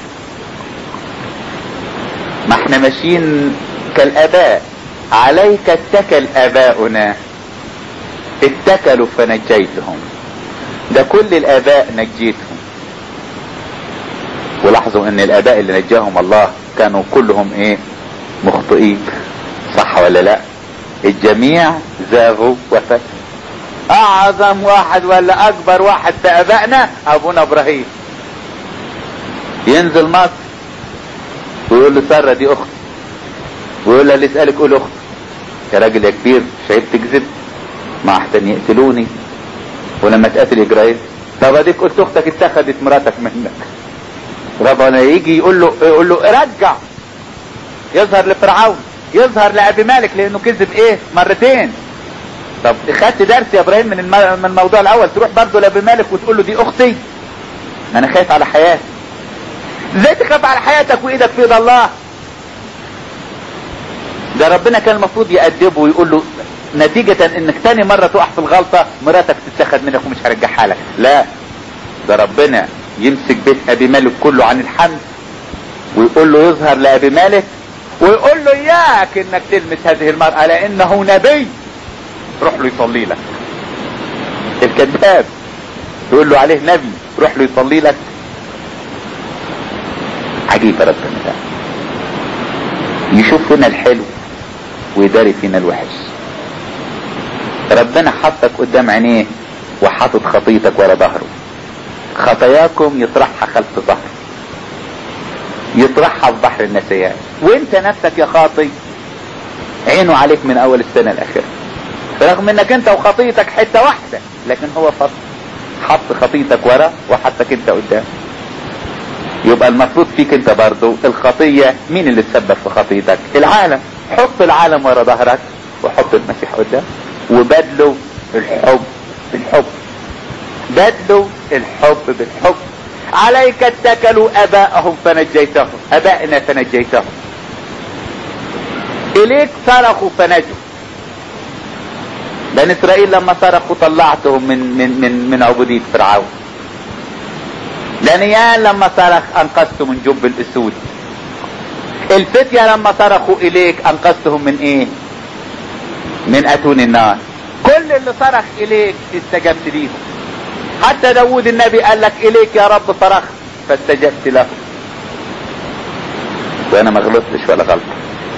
ما احنا ماشيين كالاباء عليك اتكل اباؤنا اتكلوا فنجيتهم ده كل الاباء نجيتهم ولاحظوا ان الاباء اللي نجاهم الله كانوا كلهم ايه مخطئين صح ولا لا الجميع زاغوا وفتوا اعظم واحد ولا اكبر واحد في ابائنا ابونا ابراهيم ينزل مصر ويقول له سارة دي اختي ويقول لها اللي يسألك قول اختي يا راجل يا كبير مش عيب تكذب ما احسن يقتلوني ولما تقتل يجرى ايه طب اديك قلت اختك اتخذت مراتك منك ربنا يجي يقول له يقول له رجع يظهر لفرعون يظهر لابي مالك لانه كذب ايه مرتين طب خدت درس يا ابراهيم من الم- من الموضوع الاول تروح برضه لابي مالك وتقول له دي اختي ما انا خايف على حياتي ازاي تخاف على حياتك وايدك في ايد الله ده ربنا كان المفروض يأدبه ويقول له نتيجة انك تاني مرة تقع في الغلطة مراتك تتاخد منك ومش هرجعها لك لا ده ربنا يمسك بيت ابي مالك كله عن الحمد ويقول له يظهر لابي مالك ويقول له اياك انك تلمس هذه المرأة لانه نبي روح له يصلي لك الكذاب يقول له عليه نبي روح له يصلي لك عجيب ربنا ده يشوف فينا الحلو ويداري فينا الوحش ربنا حطك قدام عينيه وحاطط خطيتك ورا ظهره خطاياكم يطرحها خلف ظهره يطرحها في بحر النسيان وانت نفسك يا خاطي عينه عليك من اول السنة الاخيرة رغم انك انت وخطيتك حتة واحدة لكن هو فصل حط خطيتك ورا وحطك انت قدام يبقى المفروض فيك انت برضو الخطية مين اللي تسبب في خطيتك العالم حط العالم ورا ظهرك وحط المسيح قدام وبدلوا الحب بالحب بدلوا الحب بالحب عليك اتكلوا اباءهم فنجيتهم ابائنا فنجيتهم اليك صرخوا فنجوا بني اسرائيل لما صرخوا طلعتهم من من من من عبودية فرعون دانيال لما صرخ انقذته من جب الاسود الفتية لما صرخوا اليك انقذتهم من ايه من اتون النار كل اللي صرخ اليك استجبت ليهم حتى داود النبي قال لك اليك يا رب صرخت فاستجبت له وانا ما غلطتش ولا غلطة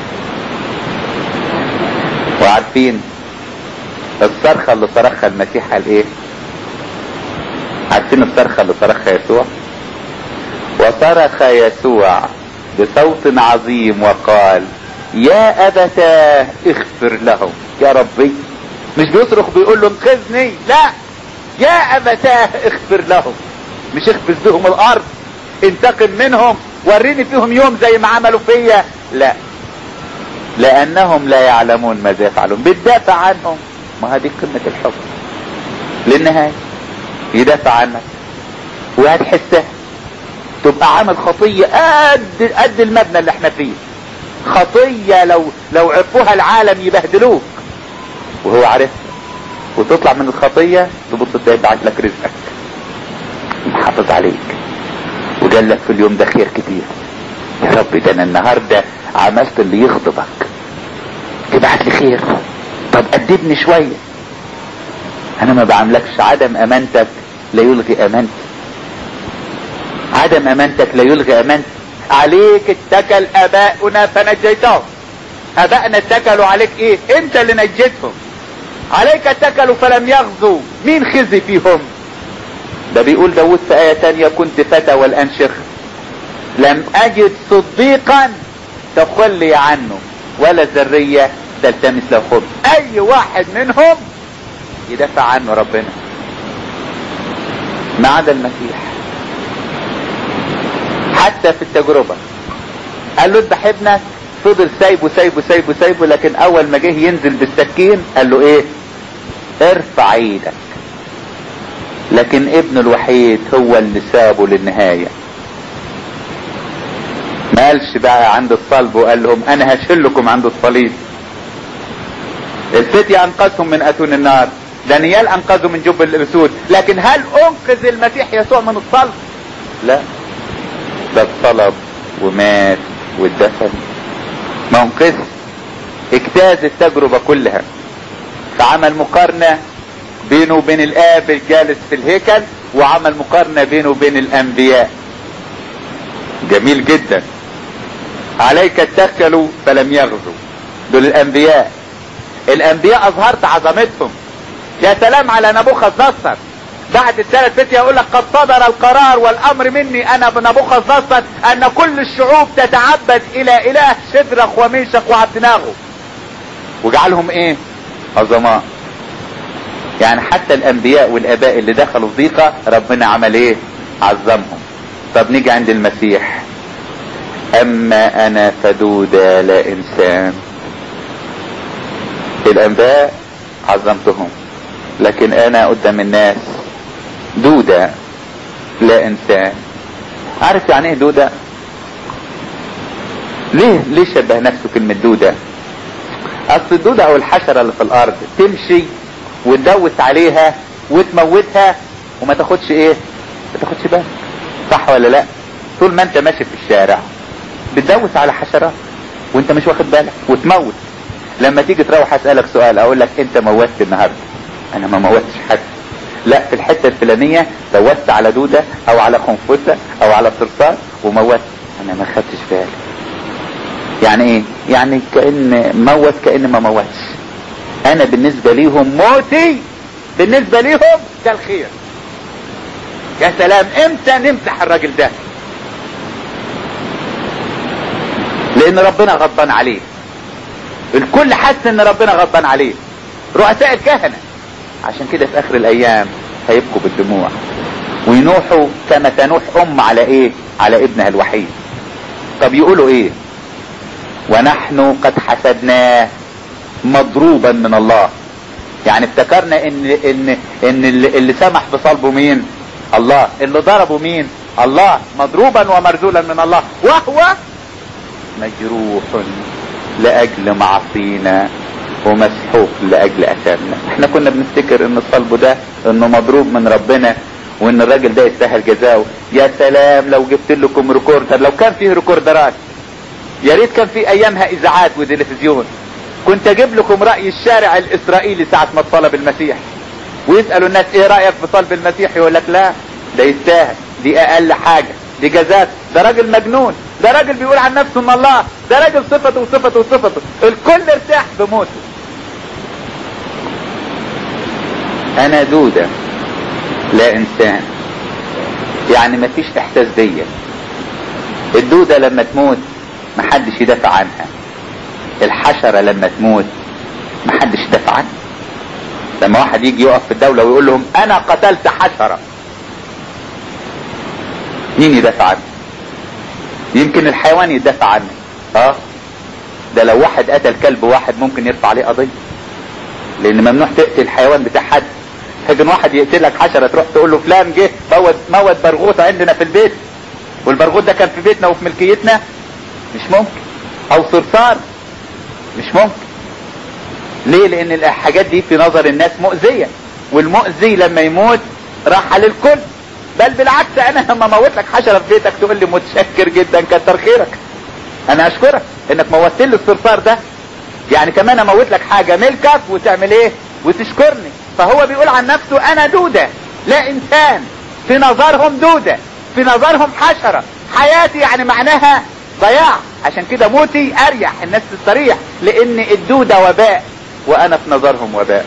وعارفين الصرخة اللي صرخها المسيح قال ايه عارفين الصرخة اللي صرخها يسوع وصرخ يسوع بصوت عظيم وقال يا ابتاه اغفر لهم يا ربي مش بيصرخ بيقول له انقذني لا يا ابتاه اغفر لهم مش اخبز بهم الارض انتقم منهم وريني فيهم يوم زي ما عملوا فيا لا لانهم لا يعلمون ماذا يفعلون بتدافع عنهم ما هذه قمة الحب للنهاية يدافع عنك وهتحسها تبقى عامل خطية قد قد المبنى اللي احنا فيه خطية لو لو عرفوها العالم يبهدلوك وهو عارفها وتطلع من الخطية تبص تلاقي بعت لك رزقك محافظ عليك وقال لك في اليوم ده خير كتير يا رب ده انا النهارده عملت اللي يغضبك تبعت لي خير طب أدبني شوية انا ما بعملكش عدم امانتك لا يلغي امانتي عدم امانتك لا يلغي امانتي عليك اتكل اباؤنا فنجيتهم ابائنا اتكلوا عليك ايه انت اللي نجيتهم عليك اتكلوا فلم يغزوا مين خزي فيهم ده بيقول داود في آية تانية كنت فتى والآن شيخ لم أجد صديقا تخلي عنه ولا ذرية تلتمس له خبز أي واحد منهم يدافع عنه ربنا ما عدا المسيح حتى في التجربة قال له اذبح ابنك فضل سايبه سايبه سايبه سايبه لكن اول ما جه ينزل بالسكين قال له ايه ارفع ايدك لكن ابنه الوحيد هو اللي سابه للنهاية ما قالش بقى عند الصلب وقال لهم انا هشلكم عند الصليب الفتية انقذهم من اتون النار دانيال انقذه من جب الاسود لكن هل انقذ المسيح يسوع من الصلب لا ده اتصلب ومات واتدفن ما انقذ اجتاز التجربة كلها فعمل مقارنة بينه وبين الاب الجالس في الهيكل وعمل مقارنة بينه وبين الانبياء جميل جدا عليك اتكلوا فلم يغزوا دول الانبياء الانبياء اظهرت عظمتهم يا سلام على نبوخذ نصر بعد الثلاث فتية يقول لك قد صدر القرار والامر مني انا بنبوخذ نصر ان كل الشعوب تتعبد الى اله شدرخ وميشخ وعبدناغو وجعلهم ايه عظماء يعني حتى الانبياء والاباء اللي دخلوا في ضيقة ربنا عمل ايه عظمهم طب نيجي عند المسيح اما انا فدودا لا انسان الانباء عظمتهم لكن انا قدام الناس دودة لا انسان عارف يعني ايه دودة ليه ليه شبه نفسه كلمة دودة اصل الدودة او الحشرة اللي في الارض تمشي وتدوس عليها وتموتها وما تاخدش ايه ما تاخدش بالك صح ولا لا طول ما انت ماشي في الشارع بتدوس على حشرات وانت مش واخد بالك وتموت لما تيجي تروح اسالك سؤال اقول لك انت موتت النهارده انا ما موتش حد لا في الحته الفلانيه دوست على دوده او على خنفسه او على صرصار وموت انا ما خدتش بالي يعني ايه يعني كان موت كان ما موتش انا بالنسبه ليهم موتي بالنسبه ليهم ده الخير يا سلام امتى نمسح الراجل ده لان ربنا غضبان عليه الكل حس ان ربنا غضبان عليه رؤساء الكهنه عشان كده في اخر الايام هيبكوا بالدموع وينوحوا كما تنوح ام على ايه على ابنها الوحيد طب يقولوا ايه ونحن قد حسبناه مضروبا من الله يعني افتكرنا ان ان ان اللي, اللي سمح بصلبه مين الله اللي ضربه مين الله مضروبا ومرزولا من الله وهو مجروح لاجل معصينا ومسحوق لاجل اثامنا احنا كنا بنفتكر ان الصلب ده انه مضروب من ربنا وان الراجل ده يستاهل جزاؤه يا سلام لو جبت لكم ريكوردر لو كان فيه ريكوردرات يا ريت كان في ايامها اذاعات وتلفزيون كنت اجيب لكم راي الشارع الاسرائيلي ساعه ما اتصلب المسيح ويسالوا الناس ايه رايك في صلب المسيح يقول لك لا ده يستاهل دي اقل حاجه دي جزات ده راجل مجنون ده راجل بيقول عن نفسه ان الله ده راجل صفته وصفته وصفته الكل ارتاح بموته انا دودة لا انسان يعني مفيش احساس بيا الدودة لما تموت محدش يدافع عنها الحشرة لما تموت محدش دافع عنها لما واحد يجي يقف في الدولة ويقول لهم انا قتلت حشرة مين يدافع عنه يمكن الحيوان يدافع عنه اه ده لو واحد قتل كلب واحد ممكن يرفع عليه قضية لان ممنوع تقتل الحيوان بتاع حد لكن واحد يقتلك حشرة تروح تقول له فلان جه موت موت برغوث عندنا في البيت والبرغوث ده كان في بيتنا وفي ملكيتنا مش ممكن او صرصار مش ممكن ليه لان الحاجات دي في نظر الناس مؤذية والمؤذي لما يموت راح للكل بل بالعكس انا لما موت لك حشرة في بيتك تقول لي متشكر جدا كتر خيرك انا اشكرك انك موتت لي الصرصار ده يعني كمان اموت لك حاجة ملكك وتعمل ايه وتشكرني فهو بيقول عن نفسه انا دودة لا انسان في نظرهم دودة في نظرهم حشرة حياتي يعني معناها ضياع عشان كده موتي اريح الناس تستريح لان الدودة وباء وانا في نظرهم وباء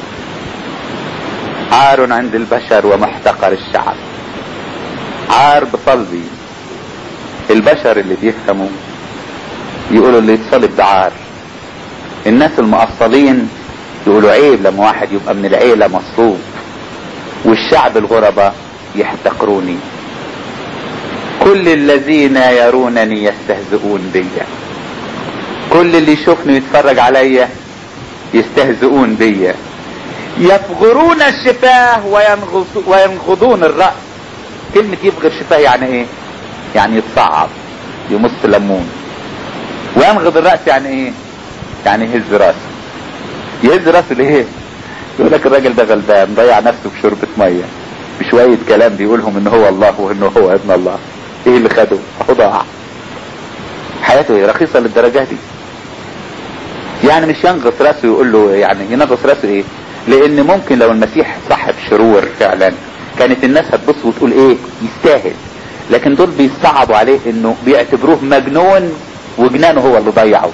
عار عند البشر ومحتقر الشعب عار بصلبي البشر اللي بيفهموا يقولوا اللي يتصلب ده عار الناس المقصلين يقولوا عيب لما واحد يبقى من العيلة مصلوب والشعب الغرباء يحتقروني كل الذين يرونني يستهزئون بي كل اللي يشوفني ويتفرج عليا يستهزئون بي يفغرون الشفاه وينغض وينغضون الرأس كلمة يفغر شفاه يعني ايه يعني يتصعب يمص ليمون وينغض الرأس يعني ايه يعني يهز راسه يهز راسه ليه يقول لك الراجل ده غلبان ضيع نفسه في شربة مية بشوية كلام بيقولهم ان هو الله وانه هو ابن الله ايه اللي خده اهو ضاع حياته رخيصة للدرجة دي يعني مش ينغص راسه يقول له يعني ينغص راسه ايه لان ممكن لو المسيح صاحب شرور فعلا كانت الناس هتبص وتقول ايه يستاهل لكن دول بيصعبوا عليه انه بيعتبروه مجنون وجنانه هو اللي ضيعه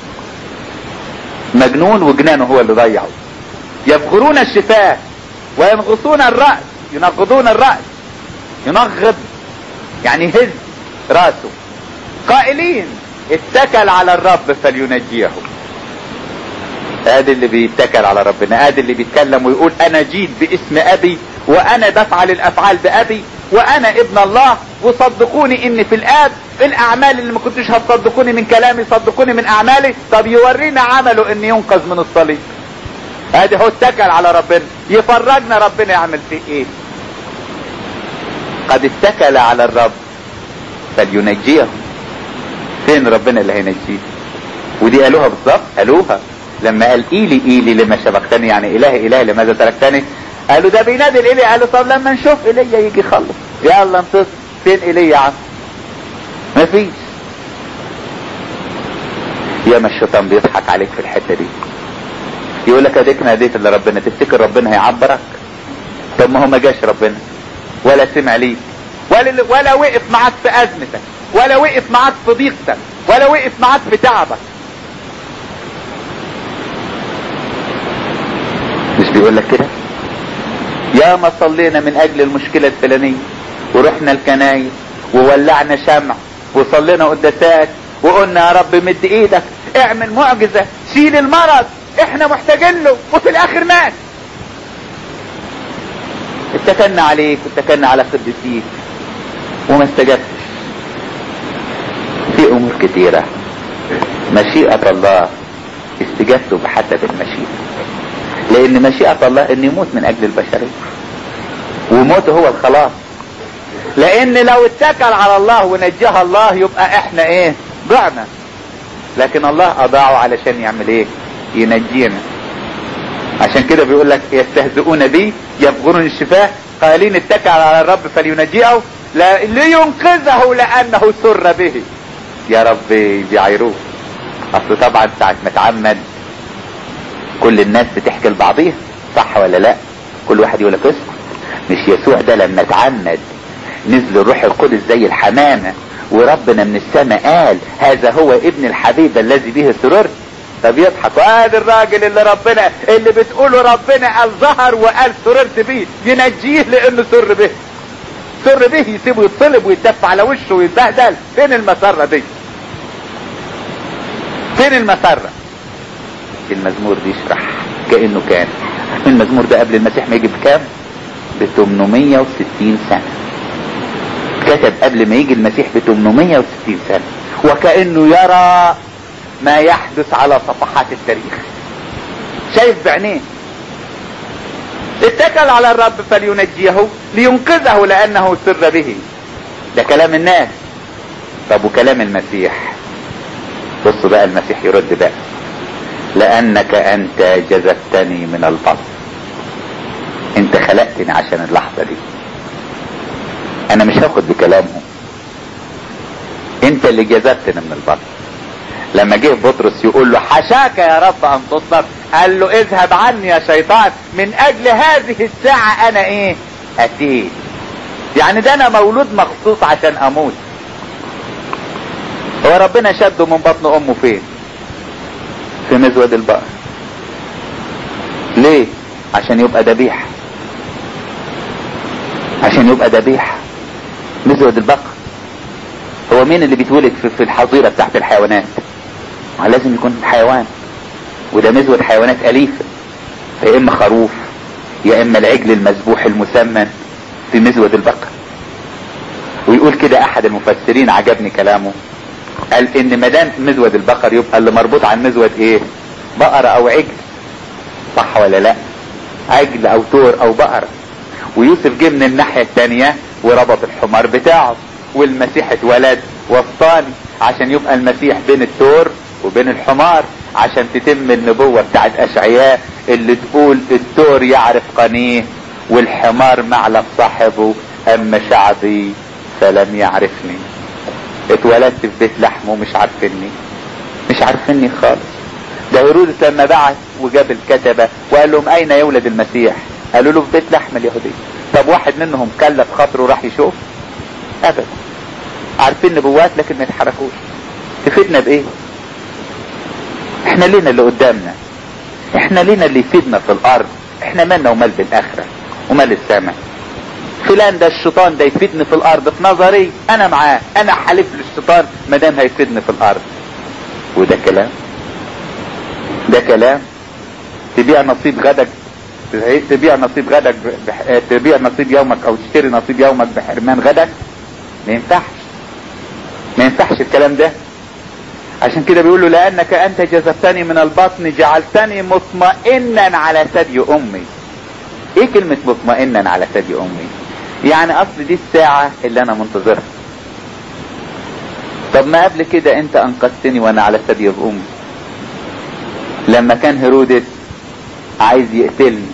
مجنون وجنانه هو اللي ضيعه يفغرون الشفاه وينغصون الرأس ينغضون الرأس ينغض يعني يهز راسه قائلين اتكل على الرب فلينجيه ادي اللي بيتكل على ربنا ادي اللي بيتكلم ويقول انا جيت باسم ابي وانا بفعل الافعال بابي وانا ابن الله وصدقوني ان في الاب في الاعمال اللي ما كنتوش هتصدقوني من كلامي صدقوني من اعمالي طب يورينا عمله ان ينقذ من الصليب ادي هو اتكل على ربنا يفرجنا ربنا يعمل فيه ايه قد اتكل على الرب فلينجيه فين ربنا اللي هينجيه ودي قالوها بالظبط قالوها لما قال ايلي ايلي لما شبكتني يعني اله اله لماذا تركتني قالوا ده بينادي الايلي قالوا طب لما نشوف ايليا يجي يخلص يلا انتصر فين ايليا يا عم مفيش يا ما الشيطان بيضحك عليك في الحته دي يقول لك اديك ناديت اللي ربنا تفتكر ربنا هيعبرك طب ما هو ما جاش ربنا ولا سمع ليك ولا ولا وقف معاك في ازمتك ولا وقف معاك في ضيقتك ولا وقف معاك في تعبك مش بيقول لك كده يا ما صلينا من اجل المشكله الفلانيه ورحنا الكنايس وولعنا شمع وصلينا قداسات وقلنا يا رب مد ايدك اعمل معجزه شيل المرض احنا محتاجين له وفي الاخر مات اتكلنا عليك واتكلنا على قديسيك وما استجبتش في امور كتيره مشيئه الله استجابته بحسب المشيئه لان مشيئة الله ان يموت من اجل البشرية وموته هو الخلاص لان لو اتكل على الله ونجاها الله يبقى احنا ايه ضعنا لكن الله اضاعه علشان يعمل ايه ينجينا عشان كده بيقول لك يستهزئون بي يبغون الشفاه قائلين اتكل على الرب فلينجيه لا لينقذه لانه سر به يا رب بيعيروه اصل طبعا ساعة ما اتعمد كل الناس بتحكي لبعضيها صح ولا لا كل واحد يقول لك اسكت مش يسوع ده لما اتعمد نزل الروح القدس زي الحمامة وربنا من السماء قال هذا هو ابن الحبيب الذي به سررت طب يضحك وادي الراجل اللي ربنا اللي بتقوله ربنا قال ظهر وقال سررت به ينجيه لانه سر به سر به يسيبه يتصلب ويتدفع على وشه ويتبهدل فين المسرة دي فين المسرة المزمور بيشرح كأنه كان المزمور ده قبل المسيح ما يجي بكام ب 860 سنة كتب قبل ما يجي المسيح ب 860 سنة وكأنه يرى ما يحدث على صفحات التاريخ شايف بعينيه اتكل على الرب فلينجيه لينقذه لانه سر به ده كلام الناس طب وكلام المسيح بص بقى المسيح يرد بقى لانك انت جذبتني من البطن انت خلقتني عشان اللحظة دي انا مش هاخد بكلامهم انت اللي جذبتني من البطن لما جه بطرس يقول له حشاك يا رب ان تصلب قال له اذهب عني يا شيطان من اجل هذه الساعة انا ايه اتيت يعني ده انا مولود مخصوص عشان اموت هو ربنا شده من بطن امه فين في مزود البقر ليه عشان يبقى ذبيحه عشان يبقى ذبيحه مزود البقر هو مين اللي بيتولد في, في الحظيره بتاعت الحيوانات ما لازم يكون حيوان وده مزود حيوانات اليفه فيا اما خروف يا اما العجل المذبوح المسمن في مزود البقر ويقول كده احد المفسرين عجبني كلامه قال ان ما دام مزود البقر يبقى اللي مربوط عن مزود ايه بقرة او عجل صح ولا لا عجل او تور او بقرة ويوسف جه من الناحية التانية وربط الحمار بتاعه والمسيح اتولد وسطاني عشان يبقى المسيح بين التور وبين الحمار عشان تتم النبوة بتاعت اشعياء اللي تقول التور يعرف قنيه والحمار معلف صاحبه اما شعبي فلم يعرفني اتولدت في بيت لحم ومش عارفني مش عارفني خالص ده هيرودس لما بعت وجاب الكتبة وقال لهم اين يولد المسيح قالوا له في بيت لحم اليهودية طب واحد منهم كلف خاطره وراح يشوف ابدا عارفين نبوات لكن ما يتحركوش تفيدنا بايه احنا لينا اللي قدامنا احنا لينا اللي يفيدنا في الارض احنا مالنا ومال بالاخرة ومال السماء فلان ده الشيطان ده يفيدني في الارض في نظري انا معاه انا حلف للشيطان ما دام هيفيدني في الارض وده كلام ده كلام تبيع نصيب غدك تبيع نصيب غدك بح... تبيع نصيب يومك او تشتري نصيب يومك بحرمان غدك ما ينفعش ما ينفعش الكلام ده عشان كده بيقول له لانك انت جذبتني من البطن جعلتني مطمئنا على ثدي امي ايه كلمة مطمئنا على ثدي امي يعني اصل دي الساعة اللي انا منتظرها طب ما قبل كده انت انقذتني وانا على ثدي امي لما كان هيرودس عايز يقتلني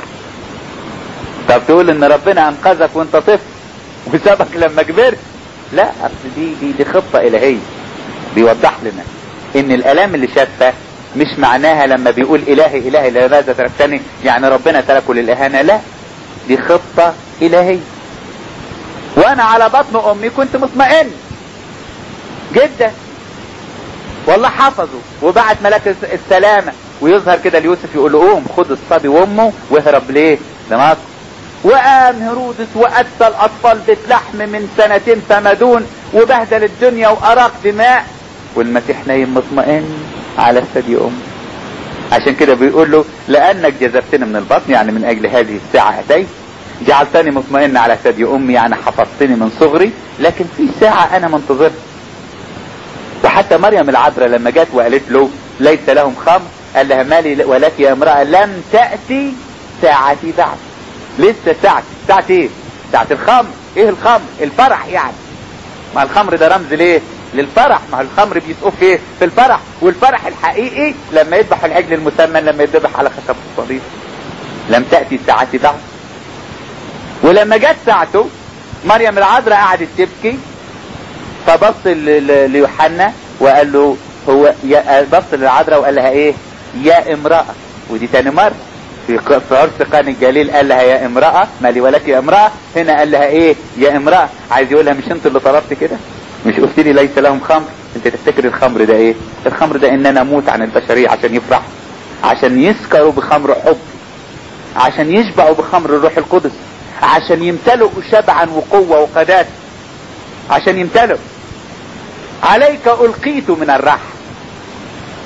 طب تقول ان ربنا انقذك وانت طفل وسابك لما كبرت لا اصل دي دي دي خطة الهية بيوضح لنا ان الالام اللي شافها مش معناها لما بيقول الهي الهي لماذا تركتني يعني ربنا تركه للاهانة لا دي خطة الهية وانا على بطن امي كنت مطمئن جدا والله حفظه وبعت ملاك السلامة ويظهر كده ليوسف يقول له قوم خد الصبي وامه واهرب ليه لمصر وقام هيرودس وقتل الاطفال بيت لحم من سنتين فما دون وبهدل الدنيا واراق دماء والمسيح نايم مطمئن على ثدي امه عشان كده بيقول له لانك جذبتني من البطن يعني من اجل هذه الساعة اتيت جعلتني مطمئن على ثدي امي يعني حفظتني من صغري لكن في ساعة انا منتظرها وحتى مريم العذراء لما جت وقالت له ليس لهم خمر قال لها مالي ولك يا امرأة لم تأتي ساعتي بعد لسه ساعتي ساعة ايه ساعة الخمر ايه الخمر الفرح يعني ما الخمر ده رمز ليه للفرح ما الخمر بيسقوا في ايه في الفرح والفرح الحقيقي لما يذبح العجل المسمن لما يذبح على خشب الصليب لم تأتي ساعتي بعد ولما جت ساعته مريم العذراء قعدت تبكي فبص ليوحنا وقال له هو بص للعذراء وقال لها ايه يا امرأة ودي تاني مرة في في عرس قان الجليل قال لها يا امرأة مالي ولك يا امرأة هنا قال لها ايه يا امرأة عايز يقول لها مش انت اللي طلبت كده مش قلت لي ليس لهم خمر انت تفتكر الخمر ده ايه الخمر ده ان انا اموت عن البشرية عشان يفرحوا عشان يسكروا بخمر حب عشان يشبعوا بخمر الروح القدس عشان يمتلئوا شبعا وقوة وقداسة عشان يمتلئوا عليك ألقيت من الرحم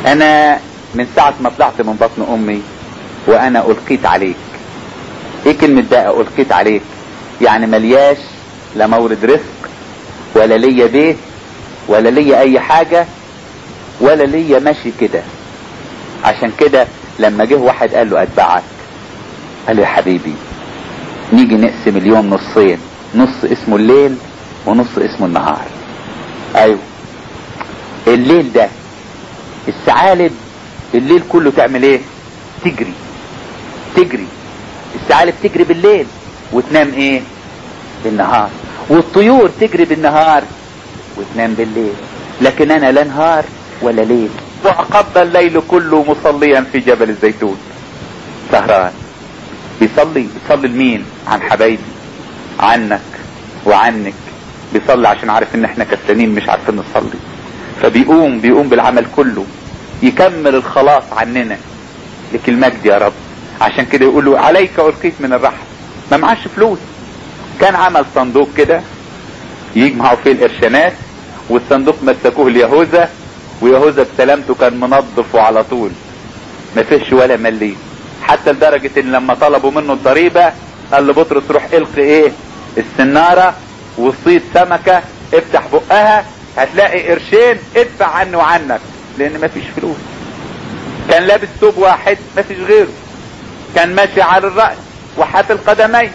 انا من ساعة ما طلعت من بطن امي وانا القيت عليك ايه كلمة بقى القيت عليك يعني ملياش لا مورد رزق ولا ليا بيت ولا ليا اي حاجة ولا ليا ماشي كده عشان كده لما جه واحد قال له اتبعك قال له يا حبيبي نيجي نقسم اليوم نصين نص اسمه الليل ونص اسمه النهار ايوه الليل ده الثعالب الليل كله تعمل ايه تجري تجري الثعالب تجري بالليل وتنام ايه بالنهار والطيور تجري بالنهار وتنام بالليل لكن انا لا نهار ولا ليل وقضى الليل كله مصليا في جبل الزيتون سهران بيصلي بيصلي لمين عن حبايبي عنك وعنك بيصلي عشان عارف ان احنا كسلانين مش عارفين نصلي فبيقوم بيقوم بالعمل كله يكمل الخلاص عننا لك المجد يا رب عشان كده يقولوا عليك القيت من الرحم ما معاش فلوس كان عمل صندوق كده يجمعوا فيه القرشانات والصندوق مسكوه ليهوذا ويهوذا بسلامته كان منظف على طول ما فيش ولا مليم حتى لدرجة ان لما طلبوا منه الضريبة قال لبطرس روح القي ايه السنارة وصيد سمكة افتح بقها هتلاقي قرشين ادفع عنه وعنك لان مفيش فلوس كان لابس ثوب واحد مفيش غيره كان ماشي على الرأس وحافي القدمين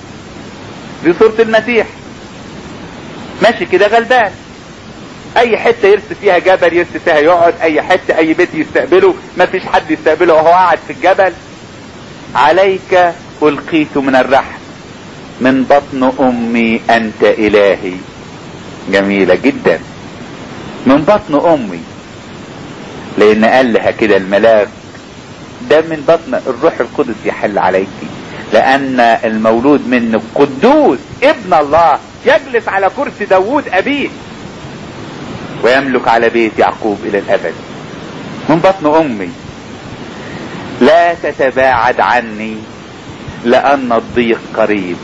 دي صورة المسيح ماشي كده غلبان اي حتة يرسي فيها جبل يرسي فيها يقعد اي حتة اي بيت يستقبله مفيش حد يستقبله وهو قاعد في الجبل عليك القيت من الرحم من بطن امي انت الهي جميلة جدا من بطن امي لان قال لها كده الملاك ده من بطن الروح القدس يحل عليك لان المولود منك قدوس ابن الله يجلس على كرسي داوود ابيه ويملك على بيت يعقوب الى الابد من بطن امي لا تتباعد عني لان الضيق قريب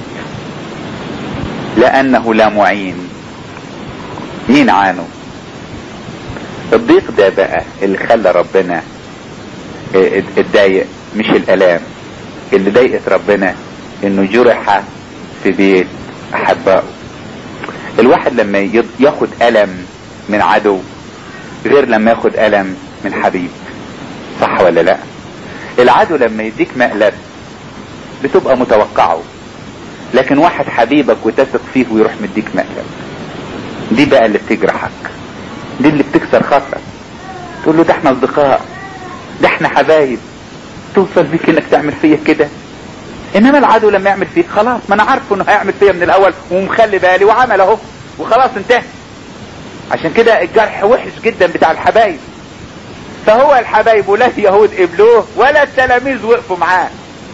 لانه لا معين مين عانه الضيق ده بقى اللي خلى ربنا اتضايق مش الالام اللي ضايقت ربنا انه جرح في بيت احبائه الواحد لما ياخد الم من عدو غير لما ياخد الم من حبيب صح ولا لا العدو لما يديك مقلب بتبقى متوقعه لكن واحد حبيبك وتثق فيه ويروح مديك مقلب دي بقى اللي بتجرحك دي اللي بتكسر خاطرك تقول له ده احنا اصدقاء ده احنا حبايب توصل بيك انك تعمل فيا كده انما العدو لما يعمل فيك خلاص ما انا عارفه انه هيعمل فيا من الاول ومخلي بالي وعمل اهو وخلاص انتهى عشان كده الجرح وحش جدا بتاع الحبايب فهو الحبايب ولا اليهود قبلوه ولا التلاميذ وقفوا معاه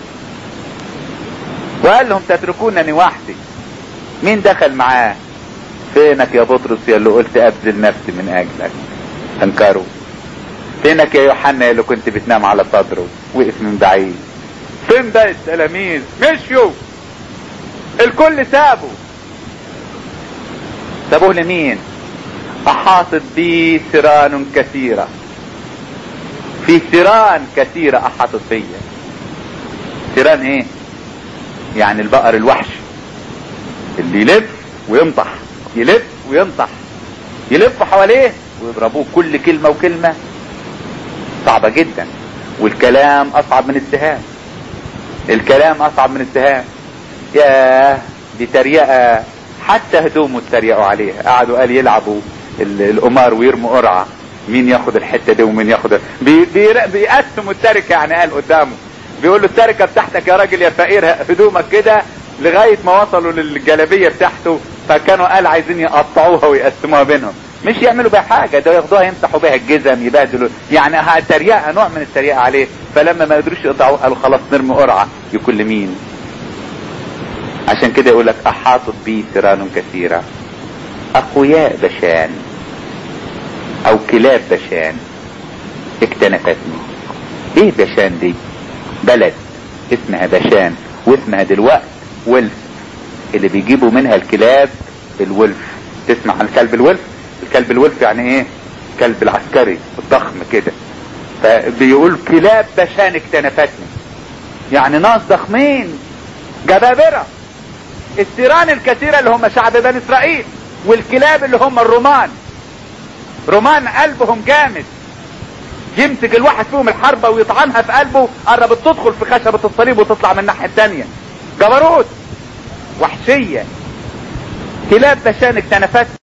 وقال لهم تتركونني وحدي مين دخل معاه فينك يا بطرس يا اللي قلت ابذل نفسي من اجلك انكروا فينك يا يوحنا اللي كنت بتنام على صدره وقف من بعيد فين بقى التلاميذ مشيوا الكل سابوا سابوه لمين احاطت بي سران كثيرة في سران كثيرة احاطت بي سران ايه يعني البقر الوحش اللي يلف وينطح يلف وينطح يلف حواليه ويضربوه كل كلمة وكلمة صعبة جدا والكلام اصعب من السهام الكلام اصعب من السهام ياه دي تريقة حتى هدومه اتريقوا عليها قعدوا قال يلعبوا القمار ويرموا قرعة مين ياخد الحتة دي ومين ياخد بي بي بيقسموا التركة يعني قال قدامه بيقول له التركة بتاعتك يا راجل يا فقير هدومك كده لغاية ما وصلوا للجلابية بتاعته فكانوا قال عايزين يقطعوها ويقسموها بينهم مش يعملوا بيها حاجة ده ياخدوها يمسحوا بيها الجزم يبهدلوا يعني تريقة نوع من التريقة عليه فلما ما قدروش يقطعوه قالوا خلاص نرمي قرعة يكون لمين عشان كده يقول لك احاطت بي سران كثيرة اقوياء بشان او كلاب بشان اكتنفتني ايه بشان دي بلد اسمها بشان واسمها دلوقت ولف اللي بيجيبوا منها الكلاب الولف تسمع عن كلب الولف الكلب الولف يعني ايه كلب العسكري الضخم كده فبيقول كلاب بشان اكتنفتني يعني ناس ضخمين جبابرة الثيران الكثيرة اللي هم شعب بني اسرائيل والكلاب اللي هم الرومان رومان قلبهم جامد يمسك الواحد فيهم الحربة ويطعنها في قلبه قربت تدخل في خشبة الصليب وتطلع من الناحية التانية جبروت وحشية كلاب بشان اكتنفت